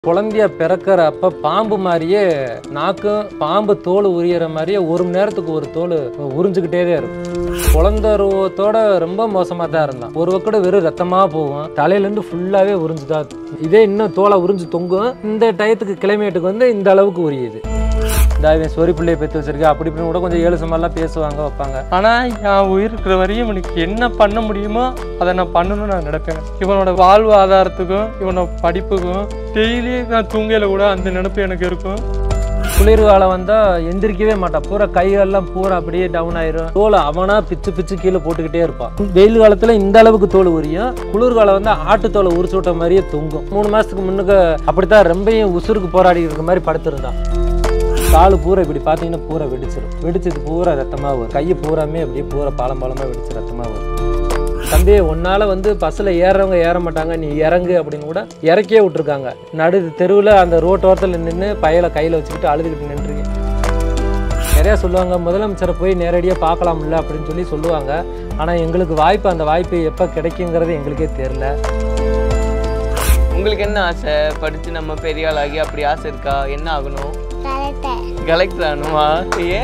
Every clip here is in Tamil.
குழந்தைய பிறக்கிற அப்ப பாம்பு மாதிரியே நாக்கும் பாம்பு தோல் உரியற மாதிரியே ஒரு மணி நேரத்துக்கு ஒரு தோல் உறிஞ்சுக்கிட்டே தான் இருக்கும் குழந்தை ரூபத்தோட ரொம்ப மோசமாக தான் இருந்தான் ஒரு பக்கம் வெறும் ரத்தமாக போகும் தலையிலேருந்து ஃபுல்லாகவே உறிஞ்சுதான் இதே இன்னும் தோலை உறிஞ்சு தொங்கும் இந்த டயத்துக்கு கிளைமேட்டுக்கு வந்து இந்த அளவுக்கு உரியுது இந்த இவன் சொறி பிள்ளையை பெற்று வச்சிருக்கேன் அப்படி இப்படின்னு கூட கொஞ்சம் ஏழு சமாலாம் பேசுவாங்க வைப்பாங்க ஆனால் என் உயிர் இருக்கிற வரையும் இவனுக்கு என்ன பண்ண முடியுமோ அதை நான் பண்ணணும்னு நான் நினைப்பேன் இவனோட வாழ்வு ஆதாரத்துக்கும் இவனோட படிப்புக்கும் டெய்லி நான் தூங்கையில கூட அந்த நினைப்பு எனக்கு இருக்கும் குளிர்காலம் வந்தால் எந்திரிக்கவே மாட்டான் பூரா கையெல்லாம் பூரா அப்படியே டவுன் ஆயிரும் தோலை அவனா பிச்சு பிச்சு கீழே போட்டுக்கிட்டே இருப்பான் வெயில் காலத்தில் இந்த அளவுக்கு தோல் உரியும் குளிர்காலம் வந்து ஆட்டு தோலை உரிச்சு விட்ட மாதிரியே தொங்கும் மூணு மாதத்துக்கு முன்னுக்கு அப்படித்தான் ரொம்பவும் உசுருக்கு போராடி இருக்கிற மாதிரி படுத்திருந்தான் காலு பூரா இப்படி பார்த்தீங்கன்னா பூரா வெடிச்சிடும் வெடிச்சது பூரா ரத்தமாக வரும் கையை பூராமே அப்படியே பூரா பாலம் பாலமாக வெடிச்சு ரத்தமாக வரும் தம்பி உன்னால வந்து பஸ்ஸில் ஏறுறவங்க ஏற மாட்டாங்க நீ இறங்கு அப்படின்னு கூட இறக்கியே விட்டுருக்காங்க நடு தெருவில் அந்த ரோட்டோரத்தில் நின்று பயலை கையில் வச்சுக்கிட்டு அழுதுகிட்டு நின்றுருக்கேன் நிறையா சொல்லுவாங்க முதலமைச்சரை போய் நேரடியாக பார்க்கலாம்ல அப்படின்னு சொல்லி சொல்லுவாங்க ஆனால் எங்களுக்கு வாய்ப்பு அந்த வாய்ப்பு எப்போ கிடைக்குங்கிறது எங்களுக்கே தெரில உங்களுக்கு என்ன ஆசை படித்து நம்ம பெரிய ஆளாகி அப்படி ஆசை இருக்கா என்ன ஆகணும் கரெக்டாக கலெக்டர் ஆகணுமா ஏன்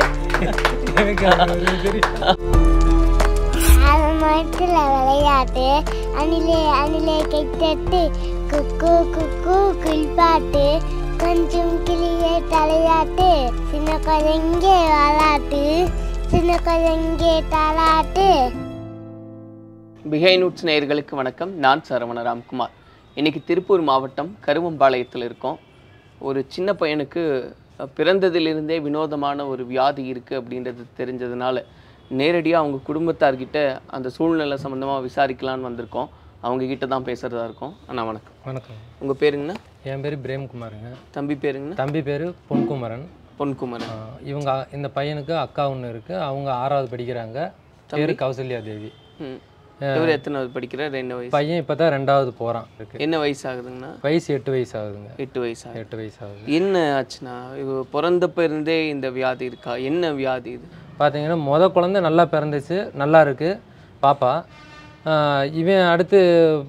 ஆறு மரத்தில் விளையாட்டு அணிலே அணிலே கைத்தட்டு குக்கு குக்கு குளிப்பாட்டு கொஞ்சம் கிளியே தலையாட்டு சின்ன குழந்தைங்க விளாட்டு சின்ன குழந்தைங்க தாளாட்டு பிஹை நூட்ஸ் நேயர்களுக்கு வணக்கம் நான் சரவண ராம்குமார் இன்னைக்கு திருப்பூர் மாவட்டம் கருவம்பாளையத்தில் இருக்கோம் ஒரு சின்ன பையனுக்கு அஹ், பிறந்ததிலிருந்தே வினோதமான ஒரு வியாதி இருக்குது அப்படின்றது தெரிஞ்சதுனால நேரடியாக அவங்க குடும்பத்தார்கிட்ட அந்த சூழ்நிலை சம்மந்தமாக விசாரிக்கலான்னு வந்திருக்கோம் அவங்க கிட்ட தான் பேசுகிறதா இருக்கோம் அண்ணா வணக்கம் வணக்கம் உங்கள் பேருங்கண்ணா என் பேர் பிரேம்குமாருங்க தம்பி பேருங்கண்ணா தம்பி பேர் பொன்குமரன் பொன்குமரன் ஆஹ் இவங்க இந்த பையனுக்கு அக்கா ஒன்று இருக்குது அவங்க ஆறாவது படிக்கிறாங்க பேர் கௌசல்யா தேவி ம் இவர் எத்தனாவது படிக்கிறார் என்ன வயசு பையன் இப்போ தான் ரெண்டாவது போகிறான் இருக்கு என்ன வயசு ஆகுதுங்கண்ணா வயசு எட்டு வயசு ஆகுதுங்க எட்டு வயசு ஆகுது எட்டு வயசு ஆகுது என்ன ஆச்சுண்ணா இது பிறந்தப்ப இருந்தே இந்த வியாதி இருக்கா என்ன வியாதி இது பார்த்தீங்கன்னா முத குழந்தை நல்லா பிறந்துச்சு நல்லா இருக்கு பாப்பா ஆஹ் இவன் அடுத்து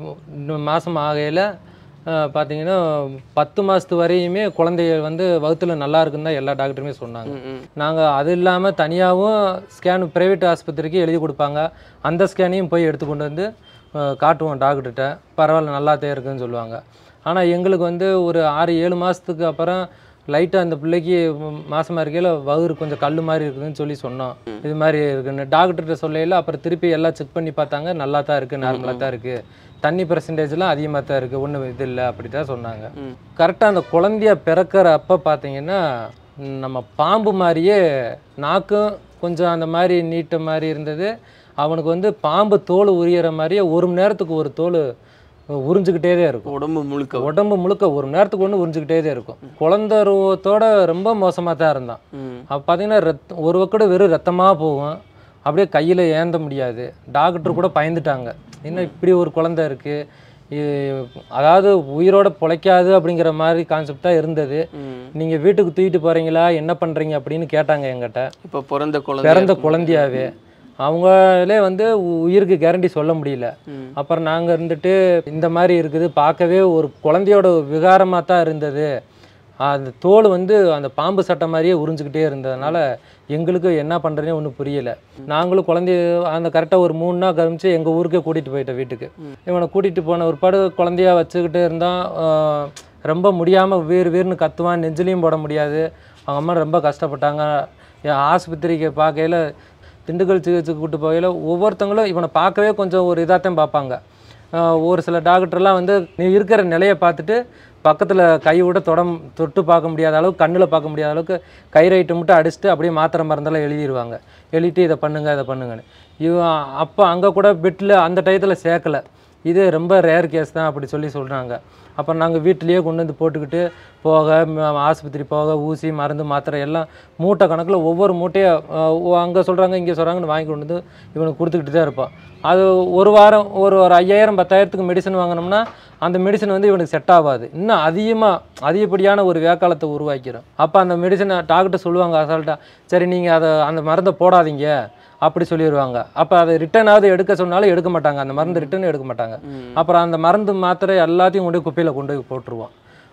மாதம் ஆகையில் பார்த்தீங்கன்னா பத்து மாதத்து வரையுமே குழந்தைய வந்து வகுத்துல நல்லா இருக்குன்னு தான் எல்லா டாக்டருமே சொன்னாங்க ம், ம். நாங்கள் அது இல்லாமல் தனியாகவும் ஸ்கேன் ப்ரைவேட் ஆஸ்பத்திரிக்கு எழுதி கொடுப்பாங்க அந்த ஸ்கேனையும் போய் எடுத்து கொண்டு வந்து அஹ், காட்டுவோம் டாக்டர்கிட்ட பரவாயில்ல நல்லாத்தே இருக்குன்னு சொல்லுவாங்க ஆனால் எங்களுக்கு வந்து ஒரு ஆறு ஏழு மாதத்துக்கு அப்புறம் லைட்டாக அந்த பிள்ளைக்கு மாசமாக இருக்கையில் வகுறு கொஞ்சம் கல் மாதிரி இருக்குதுன்னு சொல்லி சொன்னோம் இது மாதிரி இருக்குன்னு டாக்டர்கிட்ட சொல்லையில் அப்புறம் திருப்பி எல்லாம் செக் பண்ணி பார்த்தாங்க நல்லா தான் இருக்குது நார்மலாக தான் இருக்குது தண்ணி பர்சன்டேஜ்லாம் அதிகமாக தான் இருக்குது ஒன்றும் இது இல்லை அப்படி தான் சொன்னாங்க ம். கரெக்டாக அந்த குழந்தைய பிறக்கிற அப்போ பார்த்தீங்கன்னா ம், நம்ம பாம்பு மாதிரியே நாக்கும் கொஞ்சம் அந்த மாதிரி நீட்ட மாதிரி இருந்தது அவனுக்கு வந்து பாம்பு தோல் உரியற மாதிரியே ஒரு மணி நேரத்துக்கு ஒரு தோல் உறிஞ்சுக்கிட்டே தான் இருக்கும் உடம்பு முழுக்க உடம்பு முழுக்க ஒரு மணி நேரத்துக்கு ஒன்று உறிஞ்சுக்கிட்டே தான் இருக்கும் குழந்தை ரூபத்தோட ரொம்ப மோசமாக தான் இருந்தான் ம். அப்போ பார்த்தீங்கன்னா ரத் ஒரு பக்கம் வெறும் ரத்தமாக போகும் அப்படியே கையில் ஏந்த முடியாது டாக்டர் கூட பயந்துட்டாங்க என்ன இப்படி ஒரு குழந்தை இருக்குது அதாவது உயிரோட பிழைக்காது அப்படிங்கிற மாதிரி கான்செப்டாக இருந்தது ம். நீங்கள் வீட்டுக்கு தூக்கிட்டு போகிறீங்களா என்ன பண்ணுறீங்க அப்படின்னு கேட்டாங்க எங்கிட்ட இப்ப பிறந்த குழந்தை பிறந்த குழந்தையாவே அவங்களே வந்து உ- உயிருக்கு கேரண்டி சொல்ல முடியல ம். அப்புறம் நாங்கள் இருந்துட்டு இந்த மாதிரி இருக்குது பார்க்கவே ஒரு குழந்தையோட விகாரமாக தான் இருந்தது அந்த தோல் வந்து அந்த பாம்பு சட்டை மாதிரியே உறிஞ்சிக்கிட்டே இருந்ததுனால எங்களுக்கு என்ன பண்ணுறதுனே ஒன்றும் புரியல நாங்களும் குழந்தைய அந்த கரெக்டாக ஒரு மூணு நாள் கழிச்சு எங்கள் ஊருக்கே கூட்டிகிட்டு போயிட்டேன் வீட்டுக்கு இவனை கூட்டிகிட்டு போன ஒரு படு குழந்தையா வச்சுக்கிட்டு இருந்தான் ஆஹ், ரொம்ப முடியாமல் வீர் வீர்னு கத்துவான் நெஞ்சிலையும் போட முடியாது அவங்க அம்மா ரொம்ப கஷ்டப்பட்டாங்க என் ஆஸ்பத்திரிக்கு பார்க்கையில் திண்டுக்கல் சிகிச்சைக்கு கூட்டு போகையில் ஒவ்வொருத்தங்களும் இவனை பார்க்கவே கொஞ்சம் ஒரு இதாக தான் பார்ப்பாங்க ஆஹ் ஒரு சில டாக்டர்லாம் வந்து நீ இருக்கிற நிலையை பார்த்துட்டு பக்கத்தில் கை விட தொடம் தொட்டு பார்க்க முடியாத அளவுக்கு கண்ணில் பார்க்க முடியாத அளவுக்கு கை ரைட்டு மட்டும் அடிச்சுட்டு அப்படியே மாத்திரை மருந்தெல்லாம் எழுதிடுவாங்க எழுதிட்டு இதை பண்ணுங்க இதை பண்ணுங்கன்னு இவன் அப்போ அங்கே கூட பெட்டில் அந்த டயத்தில் சேர்க்கல இது ரொம்ப ரேர் கேஸ் தான் அப்படி சொல்லி சொல்கிறாங்க அப்புறம் நாங்கள் வீட்டிலேயே கொண்டு வந்து போட்டுக்கிட்டு போக ம- ஆஸ்பத்திரி போக ஊசி மருந்து மாத்திரை எல்லாம் மூட்டை கணக்கில் ஒவ்வொரு மூட்டையாக அங்கே சொல்கிறாங்க இங்கே சொல்கிறாங்கன்னு வாங்கி கொண்டு வந்து இவனுக்கு கொடுத்துக்கிட்டு தான் இருப்பான் அது ஒரு வாரம் ஒரு ஒரு ஐயாயிரம் பத்தாயிரத்துக்கு மெடிசன் வாங்கினோம்னா அந்த மெடிசன் வந்து இவனுக்கு செட் ஆகாது இன்னும் அதிகமாக அதிகப்படியான ஒரு வேக்காலத்தை உருவாக்கிடும் அப்போ அந்த மெடிசனை டாக்டர் சொல்லுவாங்க அசால்ட்டாக சரி நீங்கள் அதை அந்த மருந்தை போடாதீங்க அப்படி சொல்லிடுவாங்க அப்போ அதை ரிட்டனாவது எடுக்க சொன்னாலும் எடுக்க மாட்டாங்க அந்த மருந்து ரிட்டன் எடுக்க மாட்டாங்க ம். அப்புறம் அந்த மருந்து மாத்திரை எல்லாத்தையும் கொண்டு போய் குப்பையில் கொண்டு போய் போட்டுருவோம்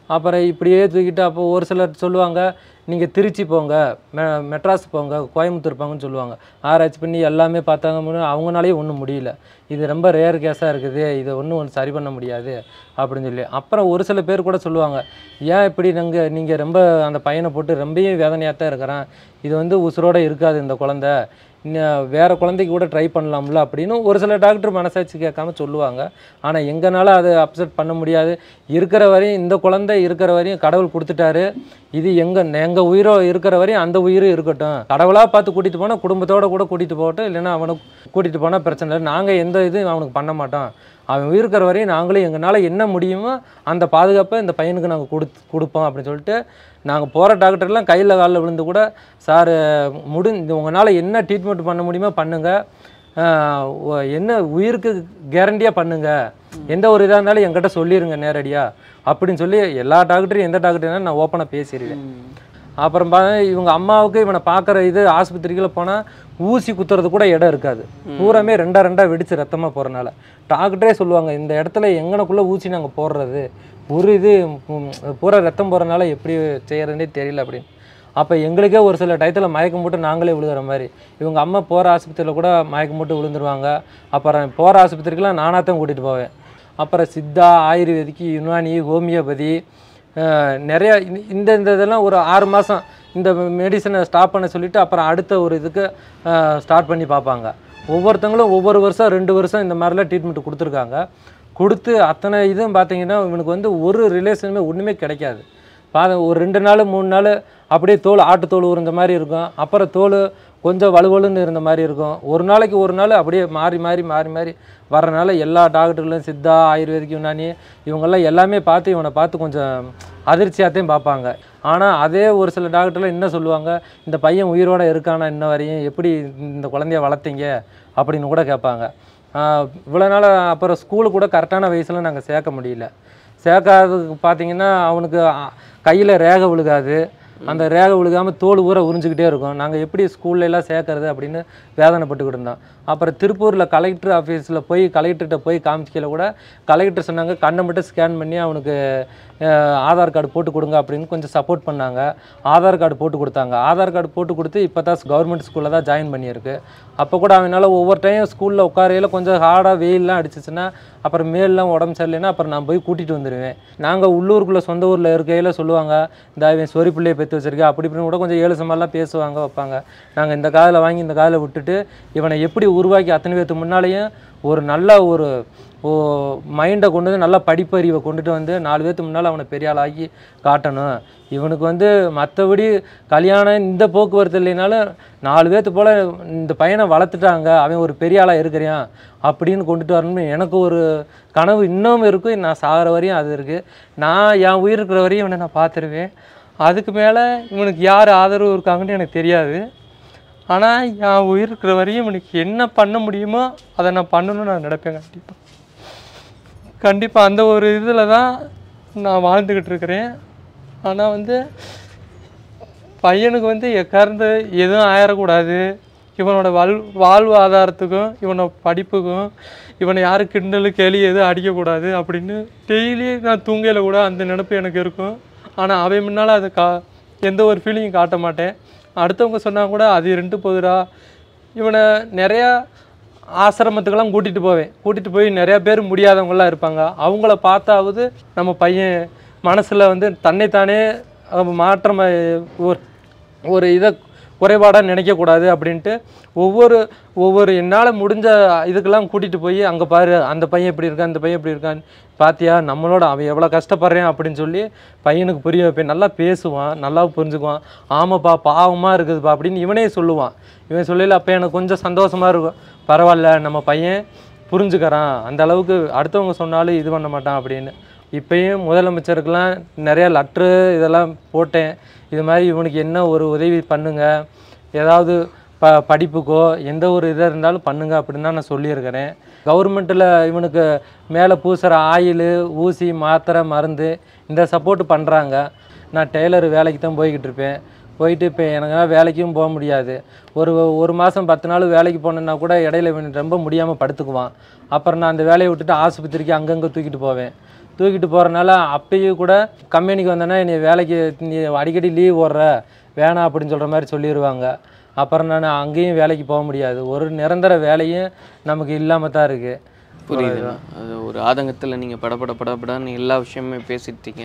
அப்புறம் இப்படியே தூக்கிட்டு அப்போ ஒரு சிலர் சொல்லுவாங்க நீங்கள் திருச்சி போங்க மெ மெட்ராஸ் போங்க கோயம்புத்தூர் போங்கன்னு சொல்லுவாங்க ஆராய்ச்சி பண்ணி எல்லாமே பார்த்தாங்க முன்ன அவங்களாலேயும் ஒன்றும் முடியல இது ரொம்ப ரேர் கேஸாக இருக்குது இதை ஒன்றும் ஒன்று சரி பண்ண முடியாது அப்படின்னு சொல்லி அப்புறம் ஒரு சில பேர் கூட சொல்லுவாங்க ஏன் இப்படி நாங்கள் நீங்கள் ரொம்ப அந்த பையனை போட்டு ரொம்பவும் வேதனையாக தான் இருக்கிறான் இது வந்து உசுரோட இருக்காது இந்த குழந்தை இன்னும் வேறு குழந்தைக்கு கூட ட்ரை பண்ணலாம்ல அப்படின்னு ஒரு சில டாக்டர் மனசாட்சி கேட்காம சொல்லுவாங்க ஆனால் எங்களால் அதை அப்செட் பண்ண முடியாது இருக்கிற வரையும் இந்த குழந்தை இருக்கிற வரையும் கடவுள் கொடுத்துட்டாரு இது எங்கள் எங்கள் உயிரோ இருக்கிற வரையும் அந்த உயிரும் இருக்கட்டும் கடவுளாக பார்த்து கூட்டிகிட்டு போனால் குடும்பத்தோட கூட கூட்டிகிட்டு போகட்டும் இல்லைன்னா அவனை கூட்டிகிட்டு போனால் பிரச்சனை இல்லை நாங்கள் எந்த இதுவும் அவனுக்கு பண்ண மாட்டோம் அவன் உயிருக்கிற வரையும் நாங்களும் எங்களால் என்ன முடியுமோ அந்த பாதுகாப்பை இந்த பையனுக்கு நாங்கள் கொடுத்து கொடுப்போம் அப்படின்னு சொல்லிட்டு நாங்கள் போகிற டாக்டர்லாம் கையில் காலில் விழுந்து கூட சார் முடிஞ்சு உங்களால் என்ன ட்ரீட்மெண்ட் பண்ண முடியுமோ பண்ணுங்கள் ஆஹ் ஒ- என்ன உயிருக்கு கேரண்டியாக பண்ணுங்க எந்த ஒரு இதாக இருந்தாலும் என்கிட்ட சொல்லிடுங்க நேரடியாக அப்படின்னு சொல்லி எல்லா டாக்டரையும் எந்த டாக்டர் நான் ஓப்பனாக பேசிடுவேன் அப்புறம் பா இவங்க அம்மாவுக்கு இவனை பார்க்குற இது ஆஸ்பத்திரிக்குள்ள போனால் ஊசி குத்துறது கூட இடம் இருக்காது பூராமே ரெண்டா ரெண்டா வெடிச்சு ரத்தமாக போகிறனால டாக்டரே சொல்லுவாங்க இந்த இடத்துல எங்கனக்குள்ளே ஊசி நாங்கள் போடுறது ஒரு இது ம், பூரா ரத்தம் போகிறனால எப்படி செய்யறதுனே தெரியல அப்படின்னு அப்போ எங்களுக்கே ஒரு சில டயத்தில் மயக்கம் போட்டு நாங்களே விழுகிற மாதிரி இவங்க அம்மா போகிற ஆஸ்பத்திரியில் கூட மயக்கம் போட்டு விழுந்துருவாங்க அப்புறம் போகிற ஆஸ்பத்திரிக்கெலாம் நானாக தான் கூட்டிகிட்டு போவேன் அப்புறம் சித்தா ஆயுர்வேதிக்கு யுனானி ஹோமியோபதி அஹ், நிறைய இந்த- இந்த இந்த இதெல்லாம் ஒரு ஆறு மாதம் இந்த மெடிசனை ஸ்டாப் பண்ண சொல்லிவிட்டு அப்புறம் அடுத்த ஒரு இதுக்கு ஸ்டார்ட் பண்ணி பார்ப்பாங்க ஒவ்வொருத்தங்களும் ஒவ்வொரு வருஷம் ரெண்டு வருஷம் இந்த மாதிரிலாம் ட்ரீட்மெண்ட் கொடுத்துருக்காங்க கொடுத்து அத்தனை இதுவும் பார்த்தீங்கன்னா இவனுக்கு வந்து ஒரு ரிலேஷனுமே ஒன்றுமே கிடைக்காது பா ஒரு ரெண்டு நாள் மூணு நாள் அப்படியே தோல் ஆட்டு தோல் உறிஞ்ச மாதிரி இருக்கும் அப்புறம் தோல் கொஞ்சம் வலுவலுன்னு இருந்த மாதிரி இருக்கும் ஒரு நாளைக்கு ஒரு நாள் அப்படியே மாறி மாறி மாறி மாறி வரனால எல்லா டாக்டர்களும் சித்தா ஆயுர்வேதிக் யுனானி இவங்கெல்லாம் எல்லாமே பார்த்து இவனை பார்த்து கொஞ்சம் அதிர்ச்சியாகத்தையும் பார்ப்பாங்க ஆனால் அதே ஒரு சில டாக்டர்லாம் என்ன சொல்லுவாங்க இந்த பையன் உயிரோட இருக்கானா இன்ன வரையும் எப்படி இந்த குழந்தைய வளர்த்தீங்க அப்படின்னு கூட கேட்பாங்க ஆஹ் இவ்வளோ நாள் அப்புறம் ஸ்கூலு கூட கரெக்டான வயசில் நாங்கள் சேர்க்க முடியல சேர்க்காததுக்கு பார்த்தீங்கன்னா அவனுக்கு கையில் ரேகை விழுகாது அந்த ரேகை விழுகாமல் தோல் ஊற உறிஞ்சிக்கிட்டே இருக்கும் நாங்கள் எப்படி ஸ்கூல்ல எல்லாம் சேர்க்கறது அப்படின்னு வேதனைப்பட்டுக்கிட்டு இருந்தோம் அப்புறம் திருப்பூரில் கலெக்டர் ஆஃபீஸில் போய் கலெக்டர்கிட்ட போய் காமிச்சிக்கல கூட கலெக்டர் சொன்னாங்க கண்ணை மட்டும் ஸ்கேன் பண்ணி அவனுக்கு அஹ், ஆதார் கார்டு போட்டு கொடுங்க அப்படின்னு கொஞ்சம் சப்போர்ட் பண்ணாங்க ஆதார் கார்டு போட்டு கொடுத்தாங்க ஆதார் கார்டு போட்டு கொடுத்து இப்போ தான் கவர்மெண்ட் ஸ்கூலில் தான் ஜாயின் பண்ணியிருக்கு அப்போ கூட அவனால் ஒவ்வொரு டைம் ஸ்கூலில் உட்காரையில கொஞ்சம் ஹார்டாக வெயில்லாம் அடிச்சிச்சுன்னா அப்புறம் மேல்லாம் உடம்பு சரியில்லைன்னா அப்புறம் நான் போய் கூட்டிகிட்டு வந்துடுவேன் நாங்கள் உள்ளூருக்குள்ளே சொந்த ஊரில் இருக்கையில் சொல்லுவாங்க இந்த இவன் சொறி பிள்ளையை பெற்று வச்சிருக்கேன் அப்படி இப்படின்னு கூட கொஞ்சம் ஏழு சமாலாம் பேசுவாங்க வைப்பாங்க நாங்கள் இந்த காதில் வாங்கி இந்த காதில் விட்டுட்டு இவனை எப்படி உருவாக்கி அத்தனை பேர்த்துக்கு முன்னாலேயும் ஒரு நல்ல ஒரு ஓ மைண்டை கொண்டு வந்து நல்ல படிப்பறிவை கொண்டுட்டு வந்து நாலு பேர்த்துக்கு முன்னால் அவனை பெரிய ஆளாக்கி காட்டணும் இவனுக்கு வந்து மற்றபடி கல்யாணம் இந்த போக்குவரத்து இல்லைனாலும் நாலு பேர்த்து போல் இந்த பையனை வளர்த்துட்டாங்க அவன் ஒரு பெரிய ஆளாக இருக்கிறான் அப்படின்னு கொண்டுட்டு வரணும்னு எனக்கு ஒரு கனவு இன்னும் இருக்கும் நான் சாகிற வரையும் அது இருக்குது நான் என் உயிர் இருக்கிற வரையும் இவனை நான் பார்த்துருவேன் அதுக்கு மேலே இவனுக்கு யார் ஆதரவு இருக்காங்கன்னு எனக்கு தெரியாது ஆனால் என் உயிர் இருக்கிற வரையும் இவனுக்கு என்ன பண்ண முடியுமோ அதை நான் பண்ணணும்னு நான் நினைப்பேன் கண்டிப்பாக கண்டிப்பாக அந்த ஒரு இதில் தான் நான் வாழ்ந்துக்கிட்டு இருக்கிறேன் ஆனால் வந்து பையனுக்கு வந்து எக்கார்ந்து எதுவும் ஆயிடக்கூடாது இவனோட வாழ் வாழ்வு ஆதாரத்துக்கும் இவனோட படிப்புக்கும் இவனை யாரும் கிண்டலு கேலி எதுவும் அடிக்கக்கூடாது அப்படின்னு டெய்லி நான் தூங்கையில் கூட அந்த நினப்பு எனக்கு இருக்கும் ஆனால் அவன் முன்னால் அதை கா எந்த ஒரு ஃபீலிங்கும் காட்ட மாட்டேன் அடுத்தவங்க சொன்னால் கூட அது ரெண்டு போதுடா இவனை நிறையா ஆசிரமத்துக்கெல்லாம் கூட்டிகிட்டு போவேன் கூட்டிகிட்டு போய் நிறையா பேர் முடியாதவங்களாம் இருப்பாங்க அவங்கள பார்த்தாவது நம்ம பையன் மனசில் வந்து தன்னைத்தானே அவன் மாற்றம் ஒரு ஒரு இதை குறைபாடாக நினைக்கக்கூடாது அப்படின்ட்டு ஒவ்வொரு ஒவ்வொரு என்னால் முடிஞ்ச இதுக்கெல்லாம் கூட்டிகிட்டு போய் அங்கே பாரு அந்த பையன் இப்படி இருக்கான் இந்த பையன் இப்படி இருக்கான் பாத்தியா நம்மளோட அவன் எவ்வளோ கஷ்டப்படுறான் அப்படின்னு சொல்லி பையனுக்கு புரிய வைப்பேன் நல்லா பேசுவான் நல்லா புரிஞ்சுக்குவான் ஆமாப்பா பாவமாக இருக்குதுப்பா அப்படின்னு இவனே சொல்லுவான் இவன் சொல்லல அப்போ எனக்கு கொஞ்சம் சந்தோஷமாக இருக்கும் பரவாயில்ல நம்ம பையன் புரிஞ்சுக்கிறான் அந்த அளவுக்கு அடுத்தவங்க சொன்னாலும் இது பண்ண மாட்டான் அப்படின்னு இப்பயும் முதலமைச்சருக்கெல்லாம் நிறைய லட்ரு இதெல்லாம் போட்டேன் இது மாதிரி இவனுக்கு என்ன ஒரு உதவி பண்ணுங்க ஏதாவது ப படிப்புக்கோ எந்த ஒரு இதாக இருந்தாலும் பண்ணுங்க அப்படின்னு தான் நான் சொல்லியிருக்கிறேன் கவர்மெண்ட்டில் இவனுக்கு மேலே பூசுகிற ஆயில் ஊசி மாத்திரை மருந்து இந்த சப்போர்ட் பண்ணுறாங்க நான் டெய்லர் வேலைக்கு தான் போய்கிட்டு இருப்பேன் போயிட்டு இப்போ எனக்கு வேலைக்கும் போக முடியாது ஒரு ஒரு மாதம் பத்து நாள் வேலைக்கு போனேன்னா கூட இடையில இவன் ரொம்ப முடியாமல் படுத்துக்குவான் அப்புறம் நான் அந்த வேலையை விட்டுட்டு ஆஸ்பத்திரிக்கு அங்கங்கே தூக்கிட்டு போவேன் தூக்கிட்டு போகிறனால அப்பயும் கூட கம்பெனிக்கு வந்தேன்னா நீ வேலைக்கு நீ அடிக்கடி லீவ் போடுற வேணாம் அப்படின்னு சொல்கிற மாதிரி சொல்லிடுவாங்க அப்புறம் நான் அங்கேயும் வேலைக்கு போக முடியாது ஒரு நிரந்தர வேலையும் நமக்கு இல்லாமல் தான் இருக்குது புரியுது அது ஒரு ஆதங்கத்தில் நீங்கள் படபட படபடன்னு எல்லா விஷயமுமே பேசிட்டீங்க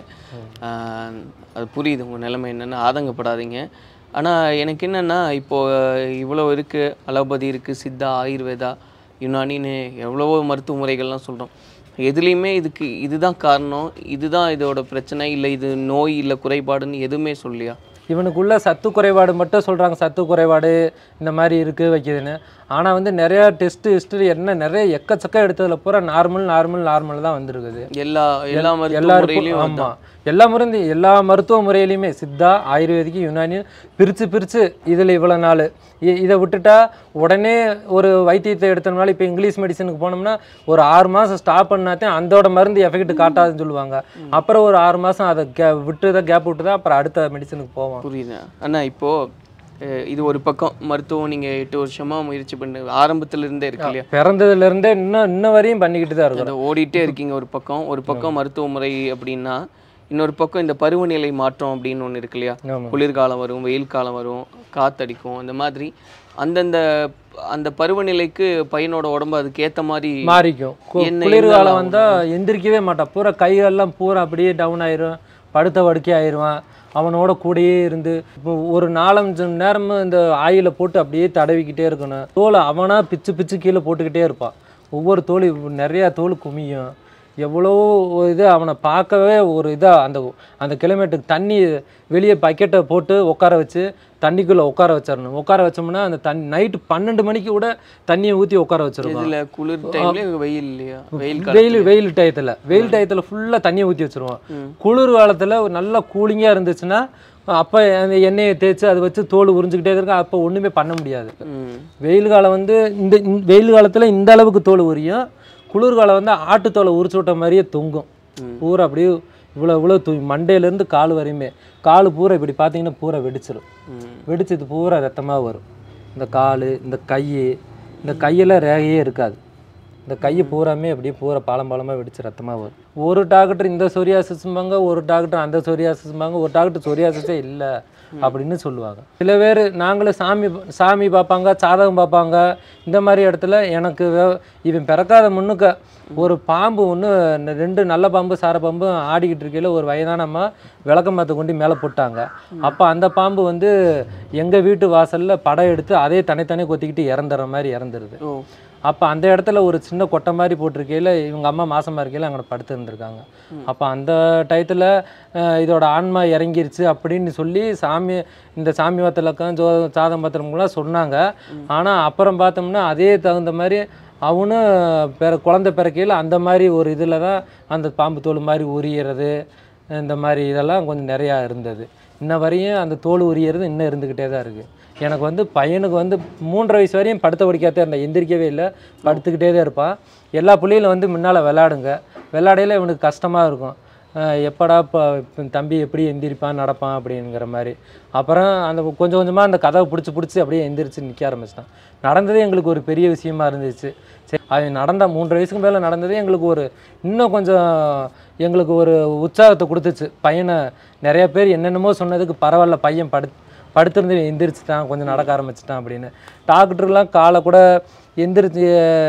ஆஹ் அது புரியுது உங்கள் நிலைமை என்னென்னு ஆதங்கப்படாதீங்க ஆனால் எனக்கு என்னென்னா இப்போது இவ்வளோ இருக்குது அலோபதி இருக்குது சித்தா ஆயுர்வேதா யுனானின்னு எவ்வளவோ மருத்துவ முறைகள்லாம் சொல்கிறோம் எதுலேயுமே இதுக்கு இதுதான் காரணம் இதுதான் இதோட பிரச்சனை இல்லை இது நோய் இல்லை குறைபாடுன்னு எதுவுமே சொல்லியா இவனுக்குள்ள சத்து குறைபாடு மட்டும் சொல்கிறாங்க சத்து குறைபாடு இந்த மாதிரி இருக்குது வைக்குதுன்னு ஆனால் வந்து நிறையா டெஸ்ட்டு ஹிஸ்டரி என்ன நிறைய எக்கச்சக்க எடுத்ததில் பூரா நார்மல் நார்மல் நார்மல் தான் வந்திருக்குது எல்லா எல்லா மருத்துவ எல்லாருக்கும் முறையிலையும் ஆமாம் எல்லா முறை எல்லா மருத்துவ முறையிலையுமே சித்தா ஆயுர்வேதிக் யுனானி பிரித்து பிரித்து இதில் இவ்வளோ நாள் இ- இதை விட்டுட்டா உடனே ஒரு வைத்தியத்தை எடுத்தோம்னால இப்போ இங்கிலீஷ் மெடிசனுக்கு போனோம்னா ஒரு ஆறு மாதம் ஸ்டாப் பண்ணாதான் அதோட மருந்து எஃபெக்ட் காட்டாதுன்னு சொல்லுவாங்க அப்புறம் ஒரு ஆறு மாதம் அதை கே விட்டு தான் கேப் விட்டு தான் அப்புறம் அடுத்த மெடிசனுக்கு போவோம் புரியுது அண்ணா இப்போ அஹ், இது ஒரு பக்கம் மருத்துவம் நீங்க எட்டு வருஷமா முயற்சி பண்ணு ஆரம்பத்துல இருந்தே இருக்கு இல்லையா பிறந்ததுலேருந்தே இன்னும் இன்ன வரையும் பண்ணிக்கிட்டு தான் இருக்கிறோம் அதை ஓடிட்டே இருக்கீங்க ஒரு பக்கம் ஒரு பக்கம் மருத்துவ முறை அப்படின்னா இன்னொரு பக்கம் இந்த பருவநிலை மாற்றம் அப்படின்னு ஒன்று இருக்கு இல்லையா ஆமாம் குளிர்காலம் வரும் வெயில் காலம் வரும் காத்தடிக்கும் அந்த மாதிரி அந்தந்த அந்த பருவநிலைக்கு பையனோட உடம்பு அதுக்கு ஏத்த மாதிரி மாறிக்கும் கு- என்ன குளிர்காலம் இருந்தாலும் வந்தால் எந்திரிக்கவே மாட்டான் பூரா கையெல்லாம் பூரா அப்படியே டவுன் ஆயிரும் படுத்த படுக்கை ஆயிடுவான் அவனோட கூடயே இருந்து இப்போ ஒரு நாலஞ்சு மணி நேரமும் இந்த ஆயில போட்டு அப்படியே தடவிக்கிட்டே இருக்கணும் தோலை அவனா பிச்சு பிச்சு கீழே போட்டுக்கிட்டே இருப்பான் ஒவ்வொரு தோல் நிறையா தோல் குமியும் எவ்வளோ இது அவனை பார்க்கவே ஒரு இதாக அந்த அந்த கிலோமீட்டருக்கு தண்ணி வெளியே பக்கெட்டை போட்டு உட்கார வச்சு தண்ணிக்குள்ளே உட்கார வச்சிடணும் உட்கார வச்சோம்னா அந்த தண்ணி நைட்டு பன்னெண்டு மணிக்கு கூட தண்ணியை ஊற்றி உட்கார வச்சிருவான் இதுல குளிர் டைம்ல வெயில் இல்லையா வெயில் வெயில் வெயில் டயத்தில் வெயில் டயத்தில் ஃபுல்லாக தண்ணியை ஊற்றி வச்சிருவோம் ம். குளிர் காலத்தில் நல்லா கூலிங்காக இருந்துச்சுன்னா அப்போ அந்த எண்ணெயை தேய்ச்சி அதை வச்சு தோல் உறிஞ்சிக்கிட்டே இருக்கும் அப்போ ஒன்றுமே பண்ண முடியாது ம் வெயில் காலம் வந்து இந்த இந்த வெயில் காலத்தில் இந்த அளவுக்கு தோல் உரியும் குளிர்காலம் வந்து ஆட்டுத்தோலை உரிச்சு விட்ட மாதிரியே தொங்கும் ம். பூரா அப்படியே இவ்வளோ இவ்வளோ தூ மண்டையிலேருந்து கால் வரையுமே கால் பூரா இப்படி பார்த்தீங்கன்னா பூரா வெடிச்சிடும் ம் வெடிச்சது பூரா ரத்தமாக வரும் இந்த கால் இந்த கை இந்த கையெல்லாம் ரேகையே இருக்காது இந்த கையை பூராமே அப்படியே பூரா பாலம் பாலமாக வெடிச்சு ரத்தமாக வரும் ஒரு டாக்டர் இந்த சொரியாசிஸ்ம்பாங்க ஒரு டாக்டர் அந்த சொரியாசிஸ்ம்பாங்க ஒரு டாக்டர் சொரியாசிஸே இல்லை அப்படின்னு சொல்லுவாங்க சில பேர் நாங்களும் சாமி சாமி பார்ப்பாங்க சாதகம் பார்ப்பாங்க இந்த மாதிரி இடத்துல எனக்கு வே- இவன் பிறக்காத முன்னுக்க ஒரு பாம்பு ஒன்று ரெண்டு நல்ல பாம்பு சார பாம்பு ஆடிக்கிட்டு இருக்கையில் ஒரு வயதான அம்மா விளக்கமாத்த கொண்டு மேலே போட்டாங்க அப்போ அந்த பாம்பு வந்து எங்கள் வீட்டு வாசலில் படம் எடுத்து அதே தனித்தனி கொத்திக்கிட்டு இறந்துற மாதிரி இறந்துருது ஓ அப்போ அந்த இடத்துல ஒரு சின்ன கொட்டை மாதிரி போட்டிருக்கையில் இவங்க அம்மா மாசமா இருக்கையில் அங்கே படுத்து இருந்திருக்காங்க அப்போ அந்த டயத்தில் இதோட ஆன்மா இறங்கிருச்சு அப்படின்னு சொல்லி சாமி இந்த சாமி வாத்திலக்கம் ஜோ சாதம் பாத்திரம்லாம் சொன்னாங்க ஆனால் அப்புறம் பார்த்தோம்னா அதே தகுந்த மாதிரி அவனும் பிற குழந்தை பிறக்கையில் அந்த மாதிரி ஒரு இதில் தான் அந்த பாம்பு தோல் மாதிரி உரியறது இந்த மாதிரி இதெல்லாம் கொஞ்சம் நிறையா இருந்தது இன்ன வரையும் அந்த தோல் உரியறது இன்னும் இருந்துக்கிட்டே தான் இருக்குது எனக்கு வந்து பையனுக்கு வந்து மூன்றரை வயசு வரையும் படுத்த படிக்காதே இருந்தேன் எந்திரிக்கவே இல்லை படுத்துக்கிட்டே தான் இருப்பான் எல்லா பிள்ளைகளும் வந்து முன்னால் விளாடுங்க விளாடையில இவனுக்கு கஷ்டமாக இருக்கும் அஹ் எப்படா இப்போ தம்பி எப்படி எந்திரிப்பான் நடப்பான் அப்படிங்கிற மாதிரி அப்புறம் அந்த கொஞ்சம் கொஞ்சமாக அந்த கதவை பிடிச்சி பிடிச்சி அப்படியே எந்திரிச்சு நிற்க ஆரம்பிச்சிட்டான் நடந்ததே எங்களுக்கு ஒரு பெரிய விஷயமா இருந்துச்சு சரி அவன் நடந்த மூன்றரை வயசுக்கு மேலே நடந்ததே எங்களுக்கு ஒரு இன்னும் கொஞ்சம் எங்களுக்கு ஒரு உற்சாகத்தை கொடுத்துச்சு பையனை நிறைய பேர் என்னென்னமோ சொன்னதுக்கு பரவாயில்ல பையன் படு படுத்திருந்து எந்திரிச்சிட்டான் கொஞ்சம் நடக்க ஆரம்பிச்சிட்டான் அப்படின்னு டாக்டர்லாம் காலை கூட எந்திரிச்சு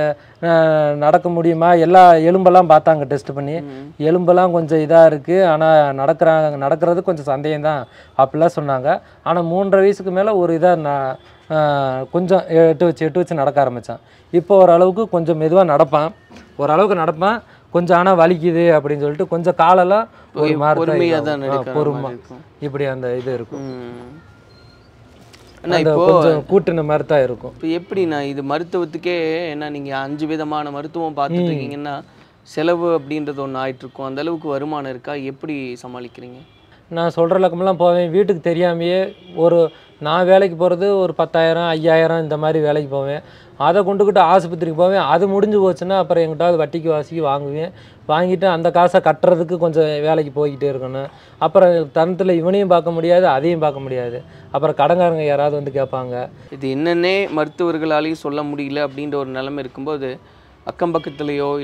அஹ், நடக்க முடியுமா எல்லா எலும்பெல்லாம் பார்த்தாங்க டெஸ்ட் பண்ணி எலும்பெல்லாம் கொஞ்சம் இதாக இருக்குது ஆனால் நடக்கிறாங்க நடக்கிறது கொஞ்சம் சந்தேகம் தான் அப்படிலாம் சொன்னாங்க ஆனால் மூன்றரை வயசுக்கு மேலே ஒரு இதாக நான் அஹ், கொஞ்சம் எட்டு வச்சு எட்டு வச்சு நடக்க ஆரம்பித்தான் இப்போ ஓரளவுக்கு கொஞ்சம் மெதுவாக நடப்பான் ஓரளவுக்கு நடப்பான் கொஞ்சம் ஆனால் வலிக்குது அப்படின்னு சொல்லிட்டு கொஞ்சம் காலெல்லாம் ஒரு மாதிரி தான் பொறுமையா இதாகும். தான் ஆ, நடக்கிற பொறுமை மாதிரி இருக்கும். இப்படி அந்த இது இருக்கும் ம். அண்ணா அந்த இப்போ கொஞ்சம் கூட்டின மாதிரி தான் இருக்கும் இப்போ எப்படிண்ணா இது மருத்துவத்துக்கே என்ன நீங்க அஞ்சு விதமான மருத்துவம் பார்த்துட்டு இருக்கீங்கன்னா செலவு அப்படின்றது ஒன்று ஆயிட்டு இருக்கும் அந்த அளவுக்கு வருமானம் இருக்கா எப்படி சமாளிக்கிறீங்க நான் சொல்கிற லக்கமெல்லாம் போவேன் வீட்டுக்கு தெரியாமையே ஒரு நான் வேலைக்கு போகிறது ஒரு பத்தாயிரம் ஐயாயிரம் இந்த மாதிரி வேலைக்கு போவேன் அதை கொண்டுக்கிட்டு ஆஸ்பத்திரிக்கு போவேன் அது முடிஞ்சு போச்சுன்னா அப்புறம் எங்கிட்டாவது வட்டிக்கு வாசிக்கு வாங்குவேன் வாங்கிட்டு அந்த காசை கட்டுறதுக்கு கொஞ்சம் வேலைக்கு போய்கிட்டே இருக்கணும் அப்புறம் தனத்தில் இவனையும் பார்க்க முடியாது அதையும் பார்க்க முடியாது அப்புறம் கடங்காரங்க யாராவது வந்து கேட்பாங்க இது என்னன்னே மருத்துவர்களாலையும் சொல்ல முடியல அப்படின்ற ஒரு நிலைமை இருக்கும்போது அக்கம் பக்கத்துலேயோ இல்லை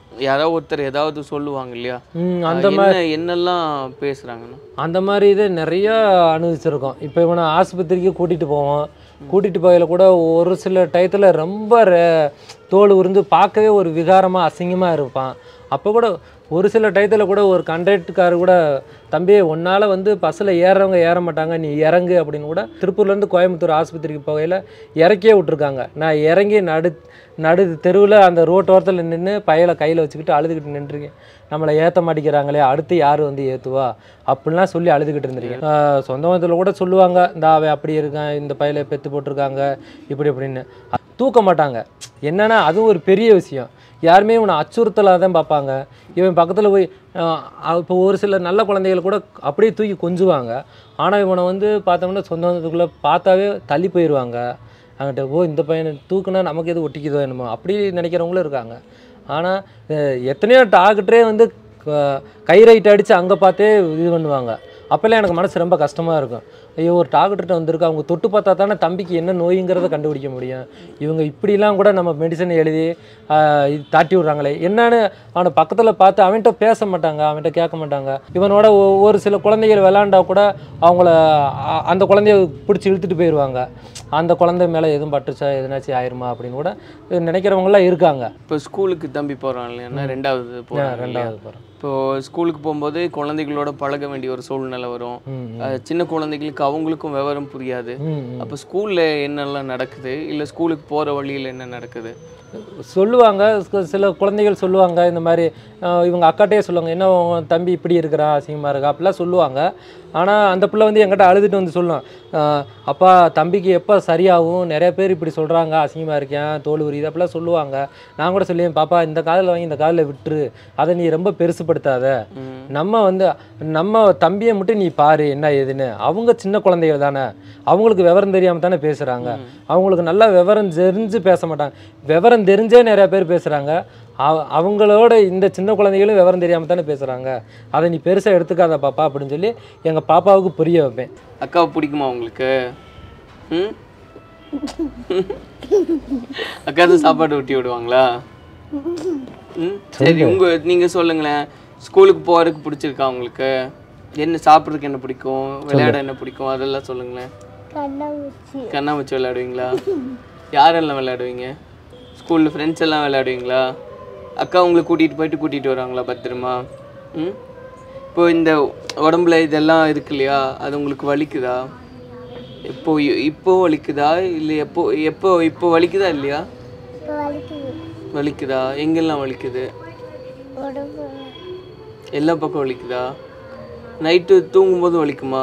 யாராவது ஒருத்தர் ஏதாவது சொல்லுவாங்க இல்லையா ம், அந்த ஆஹ் என்ன என்னெல்லாம் பேசுறாங்கண்ணா அந்த மாதிரி இது நிறைய அனுபவிச்சிருக்கோம் இப்போ இவனை ஆஸ்பத்திரிக்கு கூட்டிகிட்டு போவோம் கூட்டிகிட்டு போகையில் கூட ஒரு சில டயத்தில் ரொம்ப re- தோல் உருந்து பார்க்கவே ஒரு விகாரமாக அசிங்கமாக இருப்பான் அப்போ கூட ஒரு சில டயத்தில் கூட ஒரு கண்டக்டர்கார் கூட தம்பி உன்னால் வந்து பஸ்ஸில் ஏறுறவங்க ஏற மாட்டாங்க நீ இறங்கு அப்படின்னு கூட திருப்பூர்லேருந்து கோயம்புத்தூர் ஆஸ்பத்திரிக்கு போகையில் இறக்கியே விட்ருக்காங்க நான் இறங்கி நடு நடு தெருவில் அந்த ரோட்டு ஓரத்தில் நின்று பயலை கையில் வச்சுக்கிட்டு அழுதுகிட்டு நின்றுருக்கேன் நம்மளை ஏற்ற மாட்டேங்கிறாங்களே அடுத்து யார் வந்து ஏற்றுவா அப்படிலாம் சொல்லி அழுதுகிட்டு இருந்திருக்கேன் ஆஹ் சொந்த மதத்தில் கூட சொல்லுவாங்க இந்த அவன் அப்படி இருக்கான் இந்த பையலை பெற்று போட்டிருக்காங்க இப்படி அப்படின்னு அ- தூக்க மாட்டாங்க என்னன்னா அதுவும் ஒரு பெரிய விஷயம் யாருமே இவனை அச்சுறுத்தலாக தான் பார்ப்பாங்க இவன் பக்கத்தில் போய் இப்போ ஒரு சில நல்ல குழந்தைகள் கூட அப்படியே தூக்கி கொஞ்சுவாங்க ஆனால் இவனை வந்து பார்த்தோம்னா சொந்த மதத்துக்குள்ளே பார்த்தாவே தள்ளி போயிடுவாங்க அங்கிட்ட ஓ இந்த பையனை தூக்குனா நமக்கு எது ஒட்டிக்குதோ என்னமோ அப்படி நினைக்கிறவங்களும் இருக்காங்க ஆனால் எத்தனையோ டாக்டரே வந்து க- கை ரைட் அடித்து அங்கே பார்த்தே இது பண்ணுவாங்க அப்போல்லாம் எனக்கு மனசு ரொம்ப கஷ்டமாக இருக்கும் ஐயோ ஒரு டாக்டர்கிட்ட வந்திருக்கு அவங்க தொட்டு பார்த்தா தானே தம்பிக்கு என்ன நோய்ங்கிறத கண்டுபிடிக்க முடியும் இவங்க இப்படிலாம் கூட நம்ம மெடிசன் எழுதி ஆஹ், இது தாட்டி விட்றாங்களே என்னன்னு அவனை பக்கத்தில் பார்த்து அவன்கிட்ட பேச மாட்டாங்க அவன்கிட்ட கேட்க மாட்டாங்க இவனோட ஒ- ஒரு சில குழந்தைகள் விளாண்டா கூட அவங்கள அ- அந்த குழந்தைய பிடிச்சி இழுத்துட்டு போயிடுவாங்க அந்த குழந்தை மேலே எதுவும் பட்டுச்சா எதுனாச்சும் ஆயிருமா அப்படின்னு கூட நினைக்கிறவங்களாம் இருக்காங்க இப்போ ஸ்கூலுக்கு தம்பி போகிறான் இல்லையா ரெண்டாவது போகிறான் ரெண்டாவது போகிறோம் இப்போ ஸ்கூலுக்கு போகும்போது குழந்தைகளோட பழக வேண்டிய ஒரு சூழ்நிலை வரும் ம் அஹ் சின்ன குழந்தைகளுக்கு அவங்களுக்கும் விவரம் புரியாது ம், ம். அப்போ ஸ்கூல்ல என்னெல்லாம் நடக்குது இல்லை ஸ்கூலுக்கு போற வழியில என்ன நடக்குது சொல்லுவாங்க சி- சில குழந்தைகள் சொல்லுவாங்க இந்த மாதிரி அஹ், இவங்க அக்காட்டே சொல்லுவாங்க என்ன உன் தம்பி இப்படி இருக்கிறா அசிங்கமாக இருக்கா அப்படிலாம் சொல்லுவாங்க ஆனால் அந்த பிள்ளை வந்து என்கிட்ட அழுதுட்டு வந்து சொல்லும் அஹ், அப்பா தம்பிக்கு எப்போ சரியாகும் நிறைய பேர் இப்படி சொல்கிறாங்க அசிங்கமாக இருக்கேன் தோல் உரியுது அப்படிலாம் சொல்லுவாங்க நான் கூட சொல்லுவேன் பாப்பா இந்த காதில் வாங்கி இந்த காதில் விட்டுரு அதை நீ ரொம்ப பெருசுப்படுத்தாத ம். நம்ம வந்து நம்ம தம்பியை மட்டும் நீ பாரு என்ன ஏதுன்னு அவங்க சின்ன குழந்தைகள் தானே அவங்களுக்கு விவரம் தெரியாமல் தானே பேசுகிறாங்க அவங்களுக்கு நல்லா விவரம் தெரிஞ்சு பேச மாட்டாங்க விவரம் தெரிஞ்சே நிறைய பேர் பேசுகிறாங்க அவங்களோட இந்த சின்ன குழந்தைகளும் விவரம் தெரியாமல் தானே பேசுகிறாங்க அதை நீ பெருசாக எடுத்துக்காத பாப்பா அப்படின்னு சொல்லி எங்கள் பாப்பாவுக்கு புரிய வைப்பேன் அக்காவை பிடிக்குமா உங்களுக்கு ம் அக்கா தான் சாப்பாடு ஊட்டி விடுவாங்களா ம் சரி உங்க நீங்க சொல்லுங்களேன் ஸ்கூலுக்கு போறதுக்கு பிடிச்சிருக்கா உங்களுக்கு என்ன சாப்பிட்றதுக்கு என்ன பிடிக்கும் விளையாட என்ன பிடிக்கும் அதெல்லாம் சொல்லுங்களேன் கண்ணாமூச்சி கண்ணாமூச்சி விளையாடுவீங்களா யாரெல்லாம் விளையாடுவீங்க ஸ்கூலில் ஃப்ரெண்ட்ஸ் எல்லாம் விளையாடுவீங்களா அக்கா உங்களை கூட்டிகிட்டு போயிட்டு கூட்டிகிட்டு வருவாங்களா பத்திரமா ம் இப்போ இந்த உடம்புல இதெல்லாம் இருக்கு இல்லையா அது உங்களுக்கு வலிக்குதா இப்போ இப்போ வலிக்குதா இல்லை எப்போ எப்போ இப்போ வலிக்குதா இல்லையா இப்போ வலிக்குது வலிக்குதா எங்கெல்லாம் வலிக்குது உடம்பு எல்லா பக்கம் வலிக்குதா நைட்டு தூங்கும்போது வலிக்குமா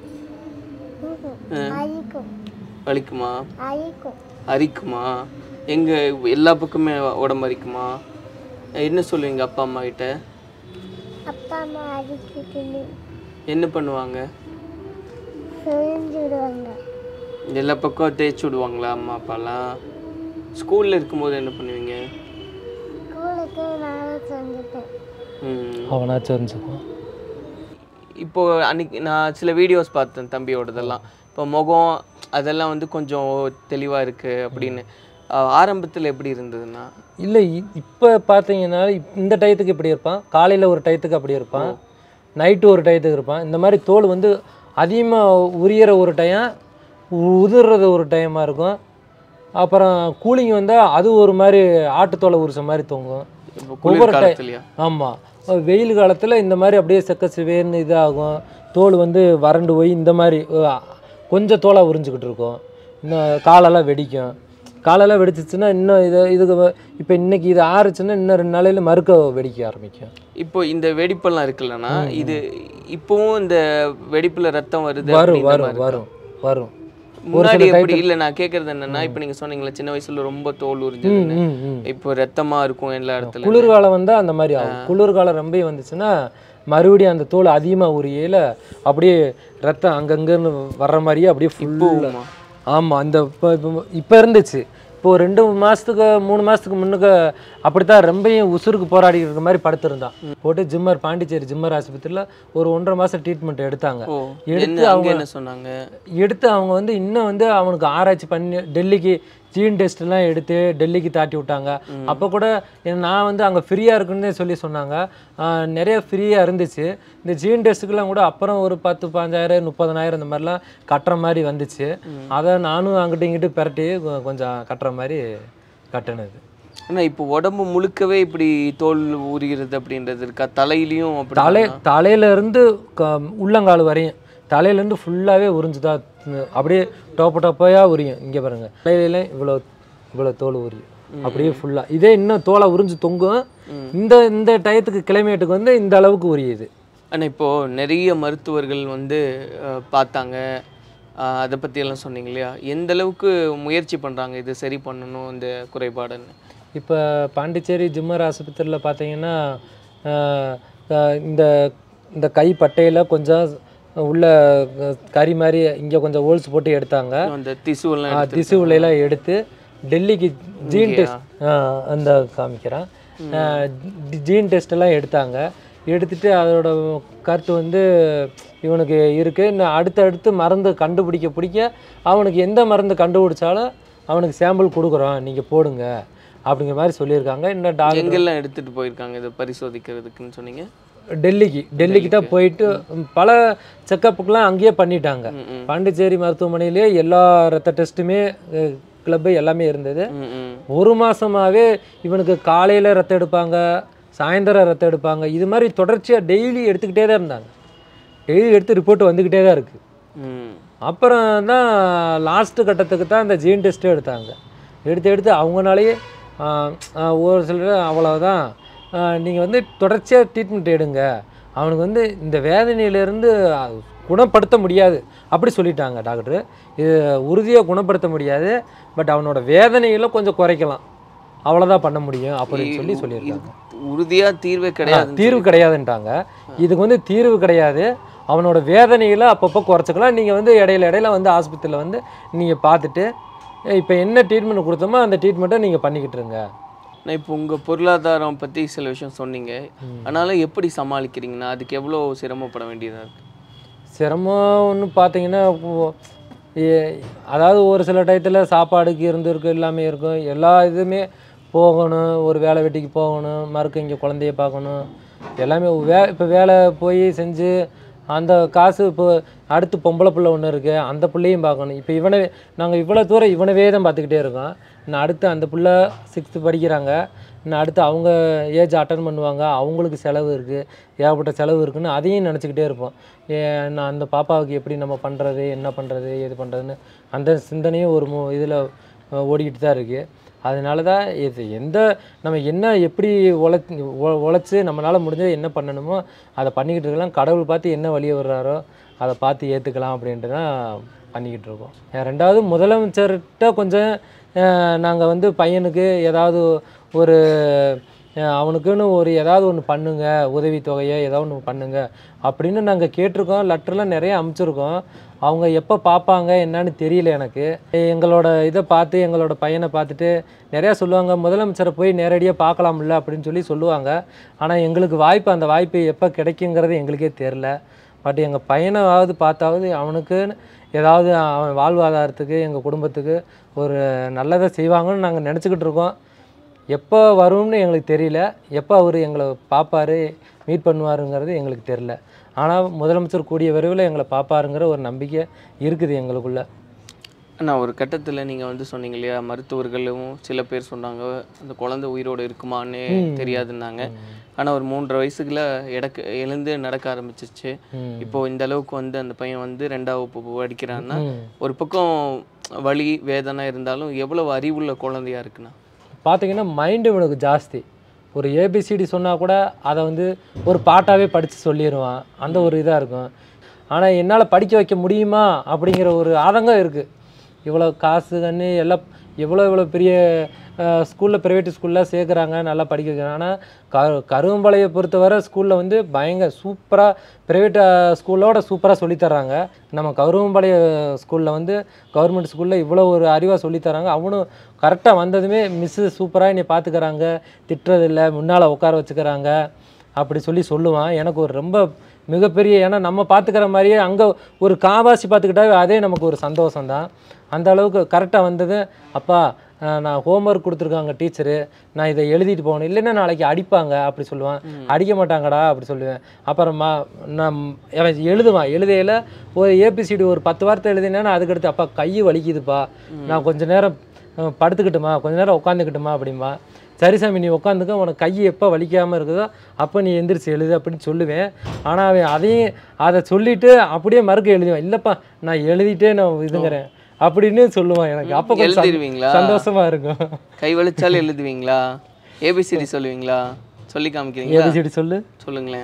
அழிக்கும் வலிக்குமா அழிக்கும் அரிக்குமா எங்க எல்லா பக்கமே உடம்பு அரிக்குமா என்ன சொல்லுவீங்க அப்பா அம்மா கிட்ட அப்பா அம்மா அழிக்குதுன்னு என்ன பண்ணுவாங்க சொல்லிஞ்சு விடுவாங்க எல்லா பக்கம் தேய்ச்சி விடுவாங்களா அம்மா அப்பாலாம் ஸ்கூல்ல இருக்கும்போது என்ன பண்ணுவீங்க ஸ்கூலுக்கு நானும் செஞ்சுட்டேன் ம். அவனாச்சும் தெரிஞ்சுக்குவான் இப்போ அன்னைக்கு நான் சில வீடியோஸ் பார்த்தேன் தம்பியோடதெல்லாம் இப்போ முகம் அதெல்லாம் வந்து கொஞ்சம் தெளிவா இருக்கு அப்படின்னு ஆஹ் ஆரம்பத்துல எப்படி இருந்ததுன்னா இல்லை இப்போ பார்த்தீங்கன்னா இப்- இந்த டயத்துக்கு இப்படி இருப்பான் காலையில் ஒரு டயத்துக்கு அப்படி இருப்பான் நைட்டு ஒரு டயத்துக்கு இருப்பான் இந்த மாதிரி தோல் வந்து அதிகமாக உரியற ஒரு டயம் உதிர்றது ஒரு டயமாக இருக்கும் அப்புறம் கூலிங் வந்தால் அது ஒரு மாதிரி ஆட்டுத்தோலை உரிச்ச மாதிரி தொங்கும் இப்போ ஒவ்வொரு குளிர் டை- காலத்துலயா ஆமாம் வெயில் காலத்தில் இந்த மாதிரி அப்படியே செக்க சிவேர்னு இதாகும் தோல் வந்து வறண்டு போய் இந்த மாதிரி அஹ், கொஞ்சம் தோலாக உறிஞ்சிக்கிட்டு இருக்கும் இன்னும் காலெல்லாம் வெடிக்கும் காலெல்லாம் வெடிச்சிச்சுன்னா இன்னும் இது இதுக்கு இப்போ இன்னைக்கு இது ஆறுச்சுன்னா இன்னும் ரெண்டு நாளையில் மறுக்க வெடிக்க ஆரம்பிக்கும் இப்போ இந்த வெடிப்பெல்லாம் இருக்குல்லண்ணா இது இப்பவும் இந்த வெடிப்புல ரத்தம் வருது வரும் அப்படின்ற வரும் மாதிரி வரும் வரும் முன்னாடி எப்படி இல்ல நான் கேக்குறது என்னன்னா இப்போ நீங்க சொன்னீங்களே சின்ன வயசுல ரொம்ப தோல் உறிஞ்சதுன்னு ம் ம் இப்போ ரத்தமா இருக்கும் எல்லா இடத்துல குளிர்காலம் வந்தால் அந்த மாதிரி ஆகும் குளிர்காலம் ரொம்ப வந்துச்சுன்னா மறுபடியும் அந்த தோல் அதிகமாக உரியல அப்படியே ரத்தம் அங்கங்கன்னு வர்ற மாதிரியே அப்படியே ஃபுல்லாக இப்போவுமா? ஆமாம் அந்த இப்போ இப்போ இப்போ இருந்துச்சு இப்போ ஒரு ரெண்டு மாதத்துக்கு மூணு மாதத்துக்கு முன்னுக்கு அப்படித்தான் ரொம்பவும் உசுருக்கு போராடி இருக்கிற மாதிரி படுத்திருந்தான் போட்டு ஜிம்மர் பாண்டிச்சேரி ஜிம்மர் ஆஸ்பத்திரியில் ஒரு ஒன்றரை மாதம் ட்ரீட்மெண்ட் எடுத்தாங்க ஓ எடுத்து என்ன அவங்க அவங்க என்ன சொன்னாங்க எடுத்து அவங்க வந்து இன்னும் வந்து அவனுக்கு ஆராய்ச்சி பண்ணி டெல்லிக்கு ஜீன் டெஸ்ட்லாம் எடுத்து டெல்லிக்கு தாட்டி விட்டாங்க அப்போ கூட என்ன- நான் வந்து அங்கே ஃப்ரீயாக இருக்குன்னு சொல்லி சொன்னாங்க ஆஹ் நிறைய ஃப்ரீயாக இருந்துச்சு இந்த ஜீன் டெஸ்ட்டுக்கெல்லாம் கூட அப்புறம் ஒரு பத்து பதினஞ்சாயிரம் முப்பதனாயிரம் இந்த மாதிரிலாம் கட்டுற மாதிரி வந்துச்சு அதை நானும் அங்கிட்டு இங்கிட்டு பிரட்டி கொ- கொஞ்சம் கட்டுற மாதிரி கட்டினது ஆனா இப்போ உடம்பு முழுக்கவே இப்படி தோல் உரிகிறது அப்படின்றது இருக்கா தலையிலயும் அப்படி தலை தலையிலேருந்து க உள்ளங்கால் வரையும் தலையிலேருந்து ஃபுல்லாகவே உறிஞ்சுதா அப்படியே டோப்ப டோப்பையாக உரியும் இங்கே பாருங்க தலையில இவ்வளோ இவ்வளோ தோல் உரியும் அப்படியே ஃபுல்லாக இதே இன்னும் தோலை உறிஞ்சு தொங்கும் இந்த இந்த டயத்துக்கு கிளைமேட்டுக்கு வந்து இந்த அளவுக்கு உரியுது ஆனா இப்போ நிறைய மருத்துவர்கள் வந்து அஹ், பார்த்தாங்க அஹ், அதை பத்தி எல்லாம் சொன்னீங்க இல்லையா எந்த அளவுக்கு முயற்சி பண்றாங்க இது சரி பண்ணணும் இந்த குறைபாடுன்னு இப்போ பாண்டிச்சேரி ஜிம்மர் ஆஸ்பத்திரியில் பார்த்தீங்கன்னா ஆஹ், ஆஹ், இந்த இந்த கை பட்டையில் கொஞ்சம் உள்ள அஹ், கறி மாதிரி இங்கே கொஞ்சம் ஹோல்ஸ் போட்டு எடுத்தாங்க அந்த திசுவெல்லாம் ஆ, திசு உலையெல்லாம் எடுத்து டெல்லிக்கு ஜீன் டெஸ்ட் அந்த காமிக்கிறேன் ஜீன் டெஸ்ட் எல்லாம் எடுத்தாங்க எடுத்துட்டு அதோட கருத்து வந்து இவனுக்கு இருக்கு இன்னும் அடுத்தடுத்து மருந்து கண்டுபிடிக்க பிடிக்க அவனுக்கு எந்த மருந்து கண்டுபிடிச்சாலும் அவனுக்கு சாம்பிள் கொடுக்குறோம் நீங்கள் போடுங்க அப்படிங்கிற மாதிரி சொல்லியிருக்காங்க இன்னும் டாக்டர் எங்கெல்லாம் எடுத்துட்டு போயிருக்காங்க இதை பரிசோதிக்கிறதுக்குன்னு சொன்னீங்க டெல்லிக்கு டெல்லிக்கு தான் போயிட்டு பல செக்கப்புக்கெலாம் அங்கேயே பண்ணிட்டாங்க ம், ம். பாண்டிச்சேரி மருத்துவமனையிலே எல்லா ரத்த டெஸ்ட்டுமே கிளப்பு எல்லாமே இருந்தது ம், ம். ஒரு மாசமாவே இவனுக்கு காலையில் ரத்தம் எடுப்பாங்க சாயந்தரம் ரத்தம் எடுப்பாங்க இது மாதிரி தொடர்ச்சியாக டெய்லி எடுத்துக்கிட்டே தான் இருந்தாங்க டெய்லி எடுத்து ரிப்போர்ட் வந்துக்கிட்டே தான் இருக்குது ம். அப்புறம் தான் லாஸ்ட்டு கட்டத்துக்கு தான் இந்த ஜீன் டெஸ்ட்டே எடுத்தாங்க எடுத்து எடுத்து அவங்கனாலேயே ஆஹ், ஆஹ், ஒரு சிலர் அவ்வளோதான் நீங்கள் வந்து தொடர்ச்சியாக ட்ரீட்மெண்ட் எடுங்க அவனுக்கு வந்து இந்த வேதனையிலேருந்து குணப்படுத்த முடியாது அப்படி சொல்லிட்டாங்க டாக்டர் இது உறுதியாக குணப்படுத்த முடியாது பட் அவனோட வேதனைகளை கொஞ்சம் குறைக்கலாம் அவ்வளோதான் பண்ண முடியும் அப்படின்னு சொல்லி சொல்லியிருக்காங்க உறுதியா தீர்வே கிடையாது தீர்வு கிடையாதுன்ட்டாங்க இதுக்கு வந்து தீர்வு கிடையாது அவனோட வேதனைகளை அப்பப்போ குறைச்சிக்கலாம் நீங்கள் வந்து இடையில இடையில வந்து ஆஸ்பத்திரியில் வந்து நீங்கள் பார்த்துட்டு இப்போ என்ன ட்ரீட்மெண்ட் கொடுத்தோமோ அந்த ட்ரீட்மெண்ட்டை நீங்கள் பண்ணிக்கிட்டு இருங்க நான் இப்போ உங்க பொருளாதாரம் பத்தி சில விஷயம் சொன்னீங்க ஆனாலும் எப்படி சமாளிக்கிறீங்கன்னா அதுக்கு எவ்வளோ சிரமப்பட வேண்டியதா இருக்கு சிரமம்னு பார்த்தீங்கன்னா இப்போ, ஏ- அதாவது ஒரு சில டயத்தில் சாப்பாடுக்கு இருந்திருக்கு எல்லாமே இருக்கும் எல்லா இதுவுமே போகணும் ஒரு வேலை வெட்டிக்கு போகணும் மறுக்க இங்கே குழந்தைய பார்க்கணும் எல்லாமே வே இப்போ வேலை போய் செஞ்சு அந்த காசு இப்போ அடுத்து பொம்பளை பிள்ளை ஒன்று இருக்குது அந்த பிள்ளையும் பார்க்கணும் இப்போ இவனை நாங்கள் இவ்வளோ தூரம் இவனவே தான் பார்த்துக்கிட்டே இருக்கோம் இன்னும் அடுத்து அந்த பிள்ளை சிக்ஸ்த்து படிக்கிறாங்க இன்னும் அடுத்து அவங்க ஏஜ் அட்டன் பண்ணுவாங்க அவங்களுக்கு செலவு இருக்குது ஏகப்பட்ட செலவு இருக்குன்னு அதையும் நினச்சிக்கிட்டே இருப்போம் ஏ, நான் அந்த பாப்பாவுக்கு எப்படி நம்ம பண்ணுறது என்ன பண்ணுறது ஏது பண்ணுறதுன்னு அந்த சிந்தனையும் ஒரு மு இதில் ஓடிக்கிட்டு தான் இருக்குது அதனால தான் இது எந்த நம்ம என்ன எப்படி உழைச்சி உழைச்சி நம்மளால் முடிஞ்சது என்ன பண்ணணுமோ அதை பண்ணிக்கிட்டு இருக்கலாம் கடவுள் பார்த்து என்ன வழியை விடுறாரோ அதை பார்த்து ஏற்றுக்கலாம் அப்படின்ட்டு தான் பண்ணிக்கிட்டு இருக்கோம் அஹ் ரெண்டாவது முதலமைச்சர்கிட்ட கொஞ்சம் நாங்கள் வந்து பையனுக்கு ஏதாவது ஒரு அஹ் அவனுக்குன்னு ஒரு ஏதாவது ஒன்று பண்ணுங்க உதவித்தொகையோ ஏதாவது ஒன்று பண்ணுங்க அப்படின்னு நாங்கள் கேட்டிருக்கோம் லெட்டர்லாம் நிறைய அமுச்சிருக்கோம் அவங்க எப்போ பார்ப்பாங்க என்னன்னு தெரியல எனக்கு எங்களோட இதை பார்த்து எங்களோட பையனை பார்த்துட்டு நிறையா சொல்லுவாங்க முதலமைச்சரை போய் நேரடியாக பார்க்கலாம்ல அப்படின்னு சொல்லி சொல்லுவாங்க ஆனால் எங்களுக்கு வாய்ப்பு அந்த வாய்ப்பு எப்போ கிடைக்குங்கிறது எங்களுக்கே தெரில பட் எங்கள் பையனாவது பார்த்தாவது அவனுக்கு ஏதாவது அவன் வாழ்வாதாரத்துக்கு எங்கள் குடும்பத்துக்கு ஒரு நல்லதை செய்வாங்கன்னு நாங்கள் நினச்சிக்கிட்டு இருக்கோம் எப்போ வரும்னு எங்களுக்கு தெரியல எப்போ அவர் எங்களை பார்ப்பாரு மீட் பண்ணுவாருங்கிறது எங்களுக்கு தெரில ஆனால் முதலமைச்சர் கூடிய விரைவில் எங்களை பார்ப்பாருங்கிற ஒரு நம்பிக்கை இருக்குது எங்களுக்குள்ள அண்ணா ஒரு கட்டத்தில் நீங்கள் வந்து சொன்னீங்க இல்லையா மருத்துவர்களும் சில பேர் சொன்னாங்க அந்த குழந்தை உயிரோடு இருக்குமான்னு தெரியாதுன்னாங்க ஆனால் ஒரு மூன்றரை வயசுக்குள்ள எடக்கு எழுந்து நடக்க ஆரம்பிச்சிச்சு ம். இப்போ இந்த அளவுக்கு வந்து அந்த பையன் வந்து ரெண்டாவது வகுப்பு படிக்கிறான்னா ம். ஒரு பக்கம் வலி வேதனை இருந்தாலும் எவ்வளவு அறிவுள்ள குழந்தையா இருக்குண்ணா பார்த்தீங்கன்னா மைண்டு இவனுக்கு ஜாஸ்தி ஒரு ஏபிசிடி சொன்னால் கூட அதை வந்து ஒரு பாட்டாவே படித்து சொல்லிடுவான் அந்த ஒரு இதாக இருக்கும் ஆனால் என்னால் படிக்க வைக்க முடியுமா அப்படிங்கிற ஒரு ஆதங்கம் இருக்குது இவ்வளோ காசு கண்ணு எல்லாம் எவ்வளோ இவ்வளோ பெரிய ஸ்கூலில் ப்ரைவேட் ஸ்கூலில் சேர்க்குறாங்க நல்லா படிக்க வைக்கிறாங்க ஆனால் க கருவம்பாளையை பொறுத்தவரை ஸ்கூலில் வந்து பயங்கர சூப்பராக ப்ரைவேட் ஸ்கூலோட சூப்பராக சொல்லித்தராங்க நம்ம கருவம்பாளைய ஸ்கூலில் வந்து கவர்மெண்ட் ஸ்கூலில் இவ்வளோ ஒரு அறிவாக சொல்லித்தராங்க அவனும் கரெக்டாக வந்ததுமே மிஸ்ஸு சூப்பராக என்னை பார்த்துக்கறாங்க திட்டுறதில்ல முன்னால் உட்கார வச்சுக்கிறாங்க அப்படி சொல்லி சொல்லுவான் எனக்கு ஒரு ரொம்ப மிகப்பெரிய ஏன்னா நம்ம பார்த்துக்கிற மாதிரியே அங்கே ஒரு காவாசி பார்த்துக்கிட்டாவே அதே நமக்கு ஒரு சந்தோஷம் தான் அந்த அளவுக்கு கரெக்டாக வந்தது அப்பா அஹ், நான் ஹோம்ஒர்க் கொடுத்துருக்காங்க டீச்சரு நான் இதை எழுதிட்டு போகணும் இல்லைன்னா நாளைக்கு அடிப்பாங்க அப்படி சொல்லுவான் அடிக்க மாட்டாங்கடா அப்படி சொல்லுவேன் அப்புறமா நான் அவன் எழுதுவான் எழுதையில் ஒரு ஏபிசிடி ஒரு பத்து வார்த்தை எழுதினேன்னா அதுக்கடுத்து அப்பா கை வலிக்குதுப்பா நான் கொஞ்ச நேரம் அஹ், படுத்துக்கிட்டுமா கொஞ்ச நேரம் உட்காந்துக்கிட்டுமா அப்படிம்பா சரி சாமி நீ உட்காந்துக்க உனக்கு கை எப்போ வலிக்காமல் இருக்குதோ அப்போ நீ எந்திரிச்சு எழுது அப்படின்னு சொல்லுவேன் ஆனால் அவன் அதையும் அதை சொல்லிட்டு அப்படியே மறுக்க எழுதுவேன் இல்லைப்பா நான் எழுதிட்டே நான் இதுங்கிறேன் அப்படின்னு சொல்லுவான் எனக்கு அப்போ கொஞ்சம் சந்தோ- எழுதிருவீங்களா? சந்தோஷமா இருக்கும் கை வலிச்சாலும் எழுதுவீங்களா ஏபிசிடி சொல்லுவீங்களா சொல்லி காமிக்கிறீங்களா ஏபிசிடி சொல்லு சொல்லுங்களேன்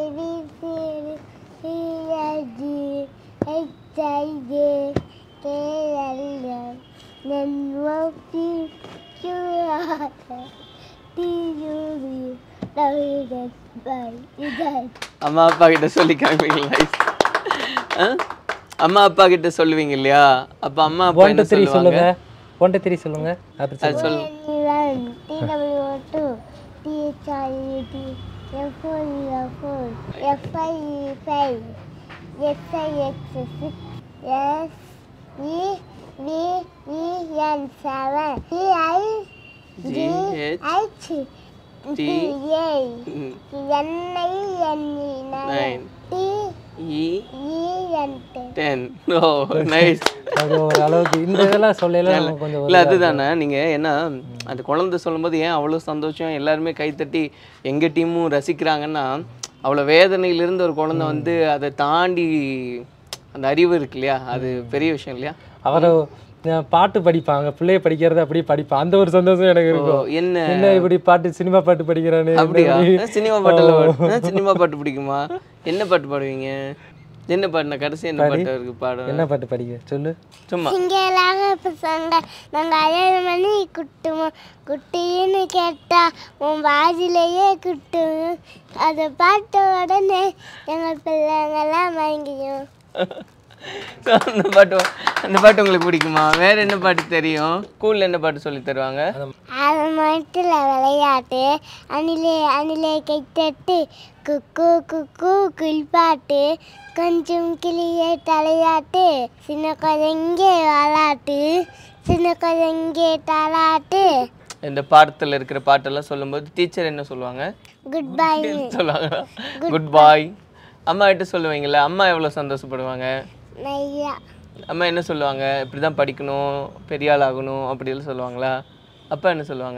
A, B, C, D, E, F, G, H, I, J, K, L, M, N, O, P, Q, R, T, U, V, W, X, Y, Z. அம்மா அப்பா கிட்ட சொல்லி காமிப்பீங்களா ஆ? அம்மா அப்பா கிட்ட சொல்லுவீங்க இல்லையா அப்ப அம்மா அப்பா ஒன் டூ என்ன த்ரீ சொல்லுவாங்க சொல்லுங்க ஒன் டூ த்ரீ சொல்லுங்க அப்படி அது சொல்லுங்க சொல்லு N, T, W, O, 2, T, H, I, E, T, F, O, E, F, O, F, I, E, 5, S, I, X, 6, S, E, V, E, N, 7, T, I, G, G, H, T, T, A, ம், N, I, N, E, 9, Nine. T, E E, N, 10. Ten oh nice அது ஒரு அளவுக்கு இந்த இதெல்லாம் சொல்லல நமக்கு கொஞ்சம் ஒரு இல்லை அதுதானே நீங்கள் ஏன்னா அந்த குழந்தை சொல்லும்போது ஏன் அவ்வளோ சந்தோஷம் எல்லாருமே கைத்தட்டி எங்கள் டீமும் ரசிக்கிறாங்கன்னா அவ்வளோ வேதனையிலிருந்து ஒரு குழந்தை வந்து அதை தாண்டி அந்த அறிவு இருக்கு இல்லையா அது பெரிய விஷயம் இல்லையா அவரை அஹ், பாட்டு படிப்பாங்க பிள்ளைய படிக்கிறது அப்படியே படிப்பான் அந்த ஒரு சந்தோஷம் எனக்கு ஓ, இருக்கும் என்ன என்ன இப்படி பாட்டு சினிமா பாட்டு படிக்கிறானே இந்த அப்படியா மாதிரி. சினிமா பாட்டில் சினிமா பாட்டு பிடிக்குமா என்ன பாட்டு பாடுவீங்க என்ன பாட்டு நான் கடைசி என்ன பாட்டு இருக்கு பாடு என்ன பாட்டு படிக்க சொல்லு சும்மா சிங்களாக பசங்க நாங்கள் அழகு மணி குட்டுமோ குட்டின்னு கேட்டா உன் வாதிலேயே குட்டுவோம் அதை பார்த்த உடனே எங்கள் பிள்ளைங்கெல்லாம் மயங்கியும் அந்த பாட்டு அந்த பாட்டு உங்களுக்கு பிடிக்குமா வேற என்ன பாட்டு தெரியும் ஸ்கூல்ல என்ன பாட்டு சொல்லி தருவாங்க அது மரத்தில் விளையாட்டு அணிலே அணிலே கைத்தட்டு குக்கு குக்கு குளிப்பாட்டு கொஞ்சம் கிளியே தலையாட்டு சின்ன குழந்தைங்க விளாட்டு சின்ன குழந்தைங்க தாளாட்டு இந்த பாடத்துல இருக்கிற பாட்டெல்லாம் சொல்லும்போது டீச்சர் என்ன சொல்லுவாங்க குட் பை சொல்லுவாங்க குட் பாய் அம்மா கிட்ட சொல்லுவீங்கல்ல அம்மா எவ்வளவு சந்தோஷப்படுவாங்க நையா அம்மா என்ன சொல்லுவாங்க இப்படிதான் படிக்கணும் பெரிய ஆள் ஆகணும் அப்படிலாம் சொல்லுவாங்களா அப்பா என்ன சொல்லுவாங்க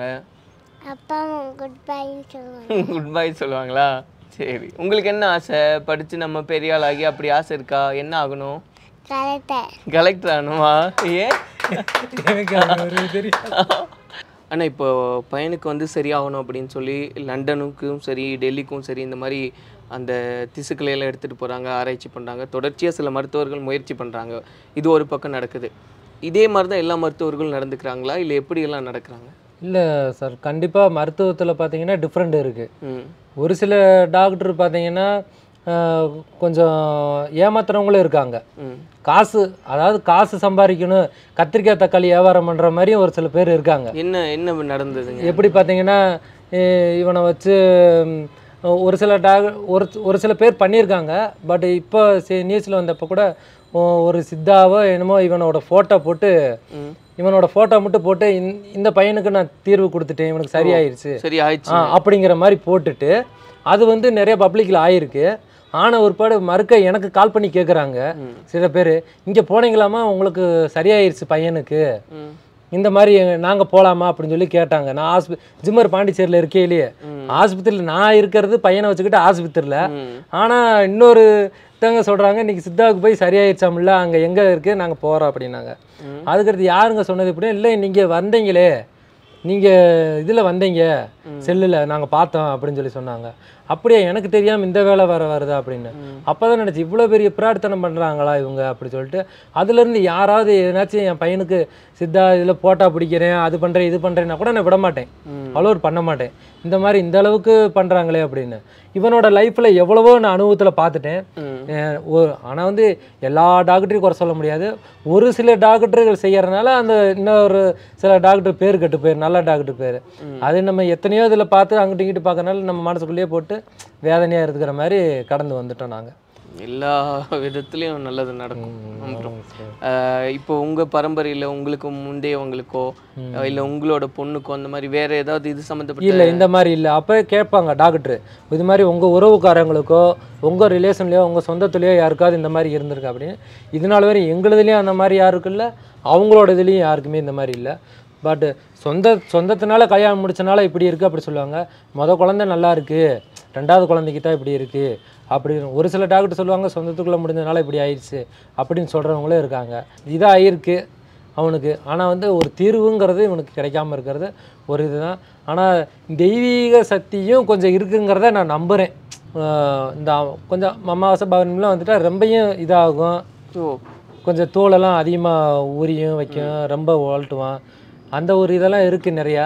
அப்பா குட் பைன்னு சொல்லுவாங்க குட் பை சொல்லுவாங்களா சரி உங்களுக்கு என்ன ஆசை படிச்சு நம்ம பெரிய ஆள் ஆகி அப்படி ஆசை இருக்கா என்ன ஆகணும் கரெக்டாக கலெக்டர் ஆகணுமா ஏன் எனக்கு அது ஒரு தெரியும் அண்ணா இப்போ பையனுக்கு வந்து சரியாகணும் அப்படின்னு சொல்லி லண்டனுக்கும் சரி டெல்லிக்கும் சரி இந்த மாதிரி அந்த திசுக்களை எல்லாம் எடுத்துகிட்டு போகிறாங்க ஆராய்ச்சி பண்ணுறாங்க தொடர்ச்சியாக சில மருத்துவர்கள் முயற்சி பண்ணுறாங்க இது ஒரு பக்கம் நடக்குது இதே மாதிரி தான் எல்லா மருத்துவர்களும் நடந்துக்கிறாங்களா இல்லை எப்படியெல்லாம் நடக்கிறாங்க இல்லை சார் கண்டிப்பாக மருத்துவத்தில் பார்த்தீங்கன்னா டிஃப்ரெண்ட் இருக்குது ம் ஒரு சில டாக்டர் பார்த்தீங்கன்னா ஆஹ், கொஞ்சம் ஏமாத்துறவங்களும் இருக்காங்க ம் காசு அதாவது காசு சம்பாதிக்கணும் கத்திரிக்காய் தக்காளி வியாபாரம் பண்ணுற மாதிரியும் ஒரு சில பேர் இருக்காங்க என்ன என்ன நடந்ததுங்க எப்படி பார்த்தீங்கன்னா இ- இவனை வச்சு ம், ஒரு சில டாக் ஒரு ஒரு சில பேர் பண்ணியிருக்காங்க பட் இப்போ நியூஸில் வந்தப்போ கூட ஒ- ஒரு சித்தாவோ என்னமோ இவனோட ஃபோட்டோ போட்டு ம் இவனோட ஃபோட்டோ மட்டும் போட்டு இந்த- இந்த பையனுக்கு நான் தீர்வு கொடுத்துட்டேன் இவனுக்கு சரியாயிருச்சு சரி ஆயிடுச்சு ஆ அப்படிங்கிற மாதிரி போட்டுட்டு அது வந்து நிறைய பப்ளிக்கில் ஆயிருக்கு ஆன ஒருபாடு மறுக்க எனக்கு கால் பண்ணி கேட்குறாங்க சில பேர் இங்கே போனீங்களாமா உங்களுக்கு சரியாயிருச்சு பையனுக்கு ம் இந்த மாதிரி நாங்கள் போகலாமா அப்படின்னு சொல்லி கேட்டாங்க நான் ஆஸ்பி ஜிம்மர் பாண்டிச்சேரியில் இருக்கையிலேயே ஆஸ்பத்திரியில் நான் இருக்கிறது பையனை வச்சுக்கிட்டு ஆஸ்பத்திரியில் ம் ஆனால் இன்னொரு தங்க சொல்கிறாங்க இன்னைக்கு சித்தாவுக்கு போய் சரியாயிருச்சாமில்ல அங்கே எங்கே இருக்குது நாங்கள் போகிறோம் அப்படின்னாங்க அதுக்கடுத்து யாருங்க சொன்னது இப்படின்னா இல்லை நீங்கள் வந்தீங்களே நீங்கள் இதில் வந்தீங்க செல்லில் நாங்கள் பார்த்தோம் அப்படின்னு சொல்லி சொன்னாங்க அப்படியே எனக்கு தெரியாமல் இந்த வேலை வர வருதா அப்படின்னு அப்போ தான் நினச்சி இவ்வளோ பெரிய பிரார்த்தனை பண்ணுறாங்களா இவங்க அப்படி சொல்லிட்டு அதுலேருந்து யாராவது எதனாச்சும் என் பையனுக்கு சித்தா இதில் போட்டா பிடிக்கிறேன் அது பண்ணுறேன் இது பண்ணுறேன்னா கூட நான் விட மாட்டேன் அலோட் பண்ண மாட்டேன் இந்த மாதிரி இந்த அளவுக்கு பண்ணுறாங்களே அப்படின்னு இவனோட லைஃப்பில் எவ்வளவோ நான் அனுபவத்தில் பார்த்துட்டேன் ம் ஆனால் வந்து எல்லா டாக்டரையும் குறை சொல்ல முடியாது ஒரு சில டாக்டர்கள் செய்யறதுனால அந்த இன்னொரு சில டாக்டர் பேர் கெட்டு பேர் நல்ல டாக்டர் பேர் அது நம்ம எத்தனையோ இதில் பார்த்து அங்கிட்டு இங்கிட்டு பார்க்கறனால நம்ம மனசுக்குள்ளேயே போட்டு வேதனையாக இருக்கிற மாதிரி கடந்து வந்துட்டோம் நாங்கள் எல்லா விதத்துலயும் நல்லது நடக்கும் அப்புறம் ஆஹ் இப்போ உங்க பரம்பரையில உங்களுக்கு முந்தையவங்களுக்கோ இல்ல உங்களோட பொண்ணுக்கோ அந்த மாதிரி வேற ஏதாவது இது சம்மந்தப்பட்ட இல்லை இந்த மாதிரி இல்லை அப்போ கேட்பாங்க டாக்டர் இது மாதிரி உங்கள் உறவுக்காரங்களுக்கோ உங்கள் ரிலேஷன்லையோ உங்கள் சொந்தத்துலேயோ யாருக்காவது இந்த மாதிரி இருந்திருக்கு அப்படின்னு இது நாள் வரை எங்களுதுலேயும் அந்த மாதிரி யாருக்கும் இல்லை அவங்களோட இதுலேயும் யாருக்குமே இந்த மாதிரி இல்லை பட் சொந்த சொந்தத்தினால கல்யாணம் முடிச்சனால இப்படி இருக்குது அப்படி சொல்லுவாங்க மொதல் குழந்தை நல்லா இருக்குது ரெண்டாவது குழந்தைக்கு தான் இப்படி இருக்குது அப்படின்னு ஒரு சில டாக்டர் சொல்லுவாங்க சொந்தத்துக்குள்ளே முடிஞ்சதுனால இப்படி ஆயிடுச்சு அப்படின்னு சொல்கிறவங்களும் இருக்காங்க இதாக ஆயிருக்கு அவனுக்கு ஆனால் வந்து ஒரு தீர்வுங்கிறது இவனுக்கு கிடைக்காம இருக்கிறது ஒரு இதுதான் ஆனால் தெய்வீக சக்தியும் கொஞ்சம் இருக்குங்கிறத நான் நம்புகிறேன் இந்த கொஞ்சம் அமாவாசை பௌர்ணமிலாம் வந்துட்டா ரொம்பயும் இதாகும் ஓ கொஞ்சம் தோலெல்லாம் அதிகமாக ஊறியும் வைக்கும் ரொம்ப உழட்டுவான் அந்த ஒரு இதெல்லாம் இருக்குது நிறையா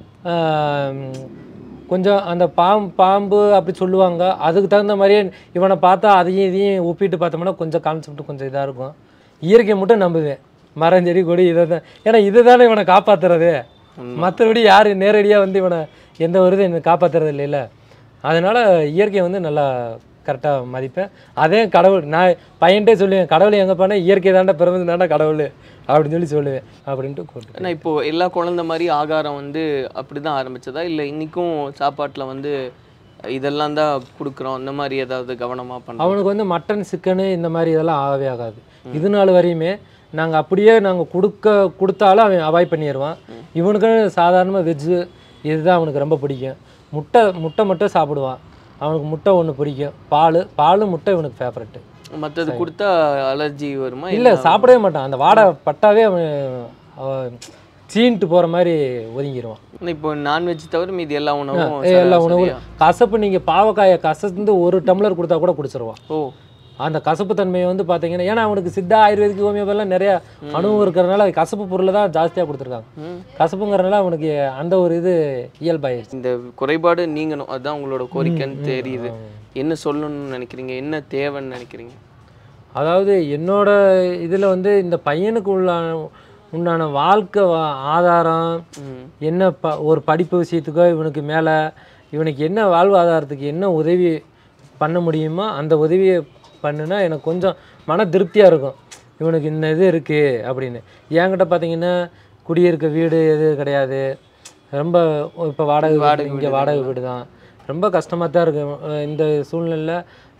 ஆம், கொஞ்சம் அந்த பாம்பு பாம்பு அப்படி சொல்லுவாங்க அதுக்கு தகுந்த மாதிரியே இவனை பார்த்தா அதையும் இதையும் ஒப்பிட்டு பார்த்தோம்னா கொஞ்சம் கான்செப்ட் கொஞ்சம் இதாக இருக்கும் இயற்கையை மட்டும் நம்புவேன் மரம் செடி கொடி இதை தான் ஏன்னா இதுதானே இவனை காப்பாற்றுறது மற்றபடி யார் நேரடியாக வந்து இவனை எந்த ஒரு இதை என்னை காப்பாற்றுறது இல்லைல்ல அதனால் இயற்கையை வந்து நல்லா கரெக்டாக மதிப்பேன் அதே கடவுள் நான் பையன்ட்டே சொல்லுவேன் கடவுள் எங்கே போனால் இயற்கை தாண்டா பிறந்து தாண்டா கடவுள் அப்படின்னு சொல்லி சொல்லுவேன் அப்படின்ட்டு கூப்பிட்டு ஏன்னா இப்போ எல்லா குழந்தை மாதிரி ஆகாரம் வந்து அப்படிதான் ஆரம்பிச்சதா இல்ல இன்னைக்கும் சாப்பாட்டுல வந்து இதெல்லாம் தான் கொடுக்குறோம் அந்த மாதிரி ஏதாவது கவனமா பண்ண அவனுக்கு வந்து மட்டன் சிக்கனு இந்த மாதிரி இதெல்லாம் ஆகவே ஆகாது இது நாள் வரையுமே நாங்கள் அப்படியே நாங்கள் கொடுக்க கொடுத்தாலும் அவன் அவாய்ட் பண்ணிடுவான் இவனுக்கு சாதாரணமாக வெஜ்ஜு இதுதான் அவனுக்கு ரொம்ப பிடிக்கும் முட்டை முட்டை மட்டும் சாப்பிடுவான் அவனுக்கு முட்டை ஒன்று பிடிக்கும் பால் பால் முட்டை இவனுக்கு ஃபேவரெட்டு மத்தது கொடுத்தா அலர்ஜி வருமா இல்லை சாப்பிடவே மாட்டான் அந்த வாடை பட்டாவே அவன் அவன் சீன்ட்டு போகிற மாதிரி ஒதுங்கிடுவான் ஆனா இப்போ நான்வெஜ் தவிர மீதி எல்லா உணவும் ஏ, ச- எல்லா உணவும் சரியா? கசப்பு நீங்கள் பாவக்காயை கசந்து ஒரு டம்ளர் கொடுத்தா கூட குடிச்சிருவான் ஓ அந்த கசப்பு தன்மையை வந்து பார்த்தீங்கன்னா ஏன்னா அவனுக்கு சித்தா ஆயுர்வேதிக் ஹோமியோபதிலாம் நிறைய அனுபவம் இருக்கிறனால கசப்பு பொருளை தான் ஜாஸ்தியாக கொடுத்துருக்காங்க ம். கசப்புங்கிறனால அவனுக்கு அந்த ஒரு இது இயல்பாயிருச்சு இந்த குறைபாடு நீங்கணும் அதுதான் உங்களோட கோரிக்கைன்னு தெரியுது என்ன சொல்லணும்னு நினைக்கிறீங்க என்ன தேவைன்னு நினைக்கிறீங்க அதாவது என்னோட இதில் வந்து இந்த பையனுக்கு உள்ளான உண்டான வாழ்க்கை வா- ஆதாரம் ம். என்ன ப ஒரு படிப்பு விஷயத்துக்கோ இவனுக்கு மேலே இவனுக்கு என்ன வாழ்வாதாரத்துக்கு என்ன உதவி பண்ண முடியுமோ அந்த உதவியை பண்ணுனா எனக்கு கொஞ்சம் மன திருப்தியாக இருக்கும் இவனுக்கு இந்த இது இருக்குது அப்படின்னு என்கிட்ட பார்த்தீங்கன்னா குடியிருக்க வீடு எது கிடையாது ரொம்ப இப்போ வாடகை வாடகை இங்கே வீடு வாடகை வீடு தான் ரொம்ப கஷ்டமாக தான் இருக்கு அஹ் இந்த சூழ்நிலையில்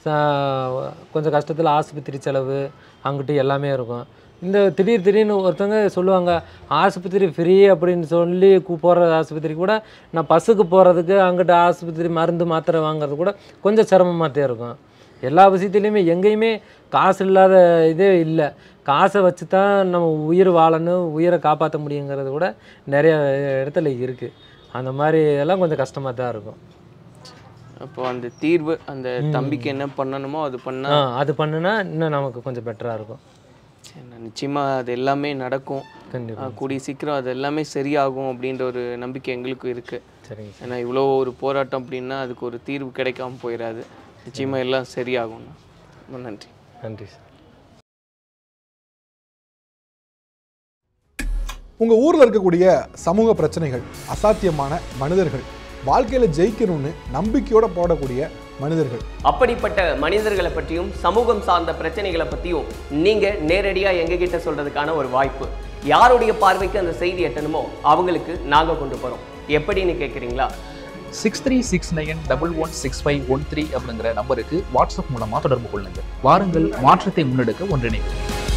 கொஞ்சம் கஷ்டத்தில் ஆஸ்பத்திரி செலவு அங்கிட்டு எல்லாமே இருக்கும் இந்த திடீர் திடீர்னு ஒருத்தவங்க சொல்லுவாங்க ஆஸ்பத்திரி ஃப்ரீ அப்படின்னு சொல்லி கூ- போகிற ஆஸ்பத்திரி கூட நான் பஸ்ஸுக்கு போகிறதுக்கு அங்கிட்ட ஆஸ்பத்திரி மருந்து மாத்திரை வாங்குறது கூட கொஞ்சம் சிரமமாக தான் இருக்கும் எல்லா விஷயத்துலையுமே எங்கேயுமே காசு இல்லாத இதே இல்லை காசை வச்சு தான் நம்ம உயிர் வாழணும் உயிரை காப்பாற்ற முடியுங்கிறது கூட நிறைய இடத்துல இருக்குது அந்த மாதிரி இதெல்லாம் கொஞ்சம் கஷ்டமாக தான் இருக்கும் அப்போ அந்த தீர்வு அந்த தம்பிக்கு என்ன பண்ணணுமோ அது பண்ணா ஆ அது பண்ணுனா இன்னும் நமக்கு கொஞ்சம் பெட்டராக இருக்கும் சரி, நிச்சயமா அது எல்லாமே நடக்கும் கண்டிப்பாக ஆஹ் கூடிய சீக்கிரம் அது எல்லாமே சரியாகும் அப்படின்ற ஒரு நம்பிக்கை எங்களுக்கும் இருக்கு சரிங்க சார் ஏன்னா இவ்வளோ ஒரு போராட்டம் அப்படின்னா அதுக்கு ஒரு தீர்வு கிடைக்காம போயிடாது நிச்சயமா எல்லாம் சரியாகும் ரொம்ப நன்றி நன்றி சார் உங்க ஊர்ல இருக்கக்கூடிய சமூக பிரச்சனைகள் அசாத்தியமான மனிதர்கள் வாழ்க்கையில ஜெயிக்கணும்னு நம்பிக்கையோட போடக்கூடிய மனிதர்கள் அப்படிப்பட்ட மனிதர்களை பற்றியும் சமூகம் சார்ந்த பிரச்சனைகளை பற்றியும் நீங்கள் நேரடியாக எங்ககிட்ட சொல்கிறதுக்கான ஒரு வாய்ப்பு யாருடைய பார்வைக்கு அந்த செய்தி எட்டணுமோ அவங்களுக்கு நாங்கள் கொண்டு போகிறோம் எப்படின்னு கேட்குறீங்களா six three six nine double one six five one three அப்படிங்கிற நம்பருக்கு வாட்ஸ்அப் மூலமாக தொடர்பு கொள்ளுங்கள் வாருங்கள் மாற்றத்தை முன்னெடுக்க ஒன்றிணைவோம்